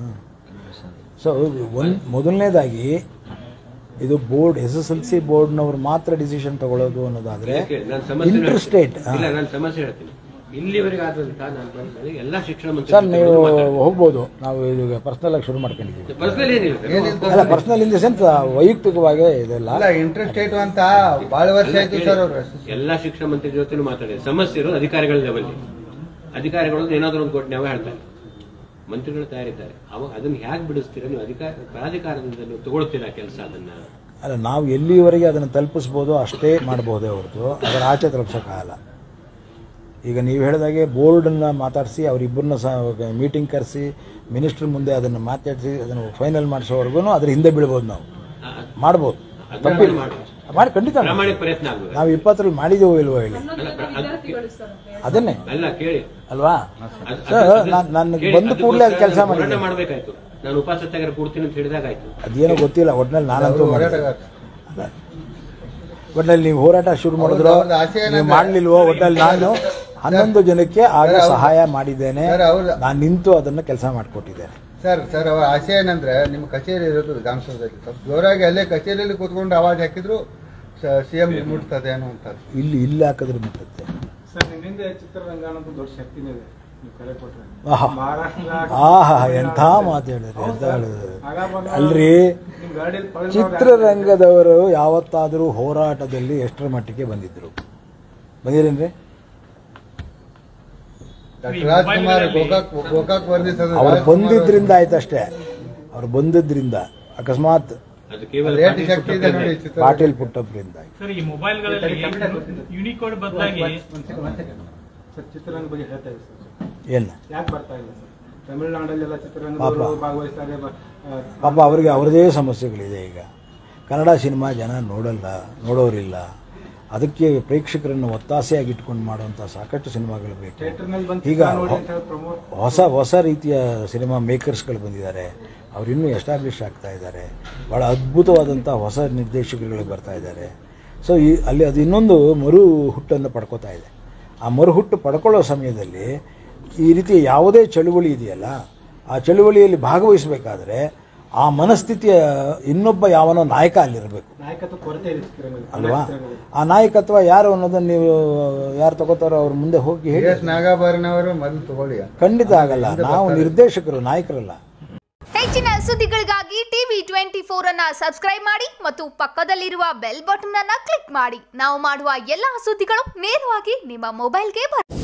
ಸೊ ಒಂದು ಮೊದಲನೇದಾಗಿ ಇದು board S S L C ಬೋರ್ಡ್ನವ್ರು ಮಾತ್ರ ಡಿಸಿಷನ್ ತಗೊಳ್ಳೋದು ಅನ್ನೋದಾದ್ರೆ ಯಾಕೆ? ನಾನು ಸಮಸ್ಯೆ ಇಂಟರ್ ಹೇಳ್ತೀನಿ. ಸ್ಟೇಟ್ ಇಲ್ಲ ನಾನು ಸಮಸ್ಯೆ ಹೇಳ್ತೀನಿ ಇಲ್ಲಿವರೆಗೆ ಆದಂತ ನಾನು ಬಂದ್ಮೇಲೆ ಎಲ್ಲಾ ಶಿಕ್ಷಣ ಮಂತ್ರಿ ಸರ್ ನೀವು ಹೋಗ್ಬೋದು ನಾವು ಈಗ ಪರ್ಸನಲ್ ಆಗಿ ಶುರು ಮಾಡ್ಕೊಂಡಿದ್ದೀವಿ ಪರ್ಸನಲ್ ಏನಿಲ್ಲ ಏನಿಲ್ಲ ಅಲ್ಲ ಪರ್ಸನಲ್ ಇನ್ ದ ಸೆನ್ಸ್ ವೈಯಕ್ತಿಕವಾಗಿ ಇದೆಲ್ಲ ಅಲ್ಲ ಇಂಟರ್ ಸ್ಟೇಟ್ ಅಂತ ಬಹಳ ವರ್ಷ ಆಯ್ತು ಸರ್ ಅವರು ಎಲ್ಲಾ ಶಿಕ್ಷಣ ಮಂತ್ರಿ ಜೊತೆ ಮಾತಾಡಿದೆ ಸಮಸ್ಯೆ ಇರೋದು ಅಧಿಕಾರಿಗಳ ಲೆವೆಲ್ ಅಧಿಕಾರಿಗಳು ಏನಾದರೂ ಒಂದು ಕೊಟ್ಟು ನಾವು ಹೇಳ್ತಾರೆ ಮಂತ್ರಿಗಳು ತಯಾರಿದ್ದಾರೆ ಅವಾಗ ಅದನ್ನ ಹೇಗೆ ಬಿಡಿಸ್ತೀರಾ ನೀವು ಅಧಿಕಾರ ಪ್ರಾಧಿಕಾರದಿಂದ ನೀವು ತಗೊಳ್ತೀರಾ ಕೆಲಸ ಅದನ್ನ ಅಲ್ಲ ನಾವು ಎಲ್ಲಿವರೆಗೆ ಅದನ್ನು ತಲುಪಿಸ್ಬೋದು ಅಷ್ಟೇ ಮಾಡಬಹುದೇ ಹೊರತು ಅದರ ಆಚೆ ತಲುಪಿಸೋಕ್ಕಾಗಲ್ಲ ಈಗ ನೀವು ಹೇಳಿದಾಗೆ ಬೋರ್ಡನ್ನು ಮಾತಾಡಿಸಿ ಅವರಿಬ್ಬರನ್ನ ಸಹ ಮೀಟಿಂಗ್ ಕರೆಸಿ ಮಿನಿಸ್ಟ್ರ್ ಮುಂದೆ ಅದನ್ನು ಮಾತಾಡಿಸಿ ಅದನ್ನು ಫೈನಲ್ ಮಾಡಿಸೋವರೆಗೂ ಅದ್ರ ಹಿಂದೆ ಬೀಳ್ಬೋದು ನಾವು ಆ- ಅದ್- ಮಾಡ್ಬೋದು ಅದನ್ನ ತಪ್ಪಿಲ್ಲ ಮಾಡಿ. ಮಾಡಿ ಖಂಡಿತ ಮಾಡಿ. ಪ್ರಾಮಾಣಿಕ ಪ್ರಯತ್ನ ಆಗಬೇಕು ನಾವು ಇಪ್ಪತ್ತರಲ್ಲಿ ಮಾಡಿದೆವೋ ಇಲ್ವೋ ಹೇಳಿ ಅದನ್ನೇ ಅಲ್ಲ ಕೇಳಿ ಅಲ್ವಾ ಅದ್- ಸರ್, ಅದ್- ಅದ್- ನಾನ್- ನನಗೆ ಕೇಳಿ, ಬಂದ ಕೂಡಲೇ ಅದು ಅದಕ್ಕೋಸ್ಕರ ಕೆಲಸ ನಾನು ಮಾಡಿದೆ ಹೋರಾಟ ಮಾಡ್ಬೇಕಾಯ್ತು ನಾನು ಉಪವಾಸ ಸತ್ಯಾಗ್ರಹ ಕೊಡ್ತೀನಿ ಅಂತ ಹೇಳಿದಾಗ ಆಯ್ತು ಅದೇನೋ ಗೊತ್ತಿಲ್ಲ ಒಟ್ನಲ್ಲಿ ನಾನಂತೂ ಅವರು ಮಾಡಿದೆ ಹೋರಾಟಗಾರ ಒಟ್ನಲ್ಲಿ ನೀವು ಹೋರಾಟ ಶುರು ಮಾಡಿದ್ರು ಅವ್ರದ್ದು- ಅವ್ರದ್ದು ಆಸೆ ಏನಂದ್ರೆ- ನೀವು ಮಾಡ್ಲಿಲ್ವೋ ಒಟ್ನಲ್ಲಿ ನಾನು ಹನ್ನೊಂದು ಜನಕ್ಕೆ ಆಗ ಸರ್, ಅವ್ರು- ಸಹಾಯ ಮಾಡಿದ್ದೇನೆ ಸರ್, ಅವ್ರು- ನಾನು ನಿಂತು ಅದನ್ನ ಕೆಲಸ ಮಾಡಿಕೊಟ್ಟಿದ್ದೇನೆ ಸರ್ ಸರ್ ಅವರ ಆಸೆ ಏನಂದ್ರೆ ನಿಮ್ಮ ಕಚೇರಿ ಇರೋದು ವಿಧಾನಸೌಧದಲ್ಲಿ ಸ್ವಲ್ಪ ಜೋರಾಗಿ ಅಲ್ಲೇ ಕಚೇರಿಯಲ್ಲಿ ಕೂತ್ಕೊಂಡು ಆವಾಜ್ ಹಾಕಿದ್ರು ಸಿಎಂ ಮುಟ್ತದೆ ಅನ್ನುವಂಥದ್ದು ಇಲ್ಲಿ ಇಲ್ಲಿ ಹಾಕಿದ್ರೆ ಮುಟ್ಟುತ್ತೆ ಸರ್ ನಿಮ್ಮಿಂದ ಚಿತ್ರರಂಗ ಅನ್ನೋದು ದೊಡ್ಡ ಶಕ್ತಿನೇ ಇದೆ ನೀವು ಕರೆ ಕೊಟ್ರೆ ಆಹಾ. ಮಹಾರಾಷ್ಟ್ರ ಆಹಾ ಎಂಥ ಮಾತು ಹೇಳಿದ್ರಿ ಎಂಥ ಹೇಳಿದ್ರಿ ಆಗ ಬಂದು ಅಲ್ರಿ ನಿಮ್ ಗಾಡಿಯಲ್ಲಿ ಪಳಗಿ ಚಿತ್ರರಂಗದವರು ಯಾವತ್ತಾದರೂ ಹೋರಾಟದಲ್ಲಿ ಎಷ್ಟರ ಮಟ್ಟಿಗೆ ಬಂದಿದ್ರು ಬಂದಿರೇನ್ರಿ ಡಾಕ್ಟರ್ ರಾಜ್ಕುಮಾರ್ ಗೋಕಾಕ್ ಗೋಕಾಕ್ ಬಂದಿದ್ದು ಅವ್ರು ಬಂದಿದ್ರಿಂದ ಆಯ್ತಷ್ಟೇ ಅವ್ರು ಬಂದಿದ್ರಿಂದ ಅಕಸ್ಮಾತ್ ಅದು ಕೇವಲ ರೇಟ್ ಶಕ್ತಿ ಇದೆ ನೋಡಿ ಚಿತ್ರ ಪಾಟೀಲ್ ಪುಟ್ಟಪ್ರಿಂದ ಸರ್ ಈ ಮೊಬೈಲ್ಗಳಲ್ಲಿ ಯೂನಿಕೋಡ್ ಬದಲಾಗಿ ಸರ್ ಚಿತ್ರರಂಗ ಬಗ್ಗೆ ಹೇಳ್ತಾ ಇದ್ದೀವಿ ಸರ್ ಏನು ಯಾಕೆ ಬರ್ತಾ ಇಲ್ಲ ಸರ್ ತಮಿಳುನಾಡಲ್ಲಿ ಎಲ್ಲ ಚಿತ್ರರಂಗದವರು ಪಾಪ. ಭಾಗವಹಿಸ್ತಾರೆ ಬ- ಆ, ಪಾಪ ಅವರಿಗೆ ಅವರದೇ ಸಮಸ್ಯೆಗಳಿದೆ ಈಗ ಕನ್ನಡ ಸಿನಿಮಾ ಜನ ನೋಡಲ್ಲ ನೋಡೋರಿಲ್ಲ ಅದಕ್ಕೆ ಪ್ರೇಕ್ಷಕರನ್ನು ಒತ್ತಾಸೆಯಾಗಿ ಇಟ್ಕೊಂಡು ಮಾಡುವಂಥ ಸಾಕಷ್ಟು ಸಿನಿಮಾಗಳು ಬೇಕು ಥಿಯೇಟರ್ನಲ್ಲಿ ಬಂದು ಈಗ ಚಿತ್ರ ನೋಡಿ ಅಂತ ಹೇಳಿ ಪ್ರಮೋಟ್ ಹೊಸ ಹೊಸ ರೀತಿಯ ಸಿನಿಮಾ ಮೇಕರ್ಸ್ಗಳು ಬಂದಿದ್ದಾರೆ ಅವ್ರು ಇನ್ನೂ ಎಸ್ಟಾಬ್ಲಿಷ್ ಆಗ್ತಾ ಇದ್ದಾರೆ ಭಾಳ ಅದ್ಭುತವಾದಂಥ ಹೊಸ ನಿರ್ದೇಶಕರುಗಳು ಬರ್ತಾ ಇದ್ದಾರೆ ಸೊ ಈ ಅಲ್ಲಿ ಅದು ಇನ್ನೊಂದು ಮರು ಹುಟ್ಟನ್ನು ಪಡ್ಕೋತಾ ಇದೆ ಆ ಮರು ಹುಟ್ಟು ಪಡ್ಕೊಳ್ಳೋ ಸಮಯದಲ್ಲಿ ಈ ರೀತಿ ಯಾವುದೇ ಚಳುವಳಿ ಇದೆಯಲ್ಲ ಆ ಚಳುವಳಿಯಲ್ಲಿ ಭಾಗವಹಿಸಬೇಕಾದ್ರೆ ಆ ಮನಸ್ಥಿತಿಯ ಇನ್ನೊಬ್ಬ ಯಾವನೋ ನಾಯಕ ಅಲ್ಲಿರಬೇಕು ನಾಯಕತ್ವ ಕೊರತೆ ಇದೆ ಚಿತ್ರರಂಗದಲ್ಲಿ ಅಲ್ವಾ ಕನ್ನಡ ಚಿತ್ರರಂಗದಲ್ಲಿ. ಆ ನಾಯಕತ್ವ ಯಾರು ಅನ್ನೋದನ್ನು ನೀವು ಯಾರು ತಗೋತಾರೋ ಅವ್ರ ಮುಂದೆ ಹೋಗಿ ಕೆ ಹೇಳಿ ಎಸ್ ನಾಗಾಭರಣವರು ಮೊದಲು ತಗೊಳ್ಳಿ ಖಂಡಿತ ಆಗಲ್ಲ ನಾವು ನಿರ್ದೇಶಕರು ನಾಯಕರಲ್ಲ ಹೆಚ್ಚಿನ ಸುದ್ದಿಗಳಿಗಾಗಿ ಟಿವಿ ಟ್ವೆಂಟಿ ಫೋರ್ ಅನ್ನ ಸಬ್ಸ್ಕ್ರೈಬ್ ಮಾಡಿ ಮತ್ತು ಪಕ್ಕದಲ್ಲಿರುವ ಬೆಲ್ ಬಟನ್ ಅನ್ನ ಕ್ಲಿಕ್ ಮಾಡಿ ನಾವು ಮಾಡುವ ಎಲ್ಲಾ ಸುದ್ದಿಗಳು ನೇರವಾಗಿ ನಿಮ್ಮ ಮೊಬೈಲ್ಗೆ ಬರುತ್ತೆ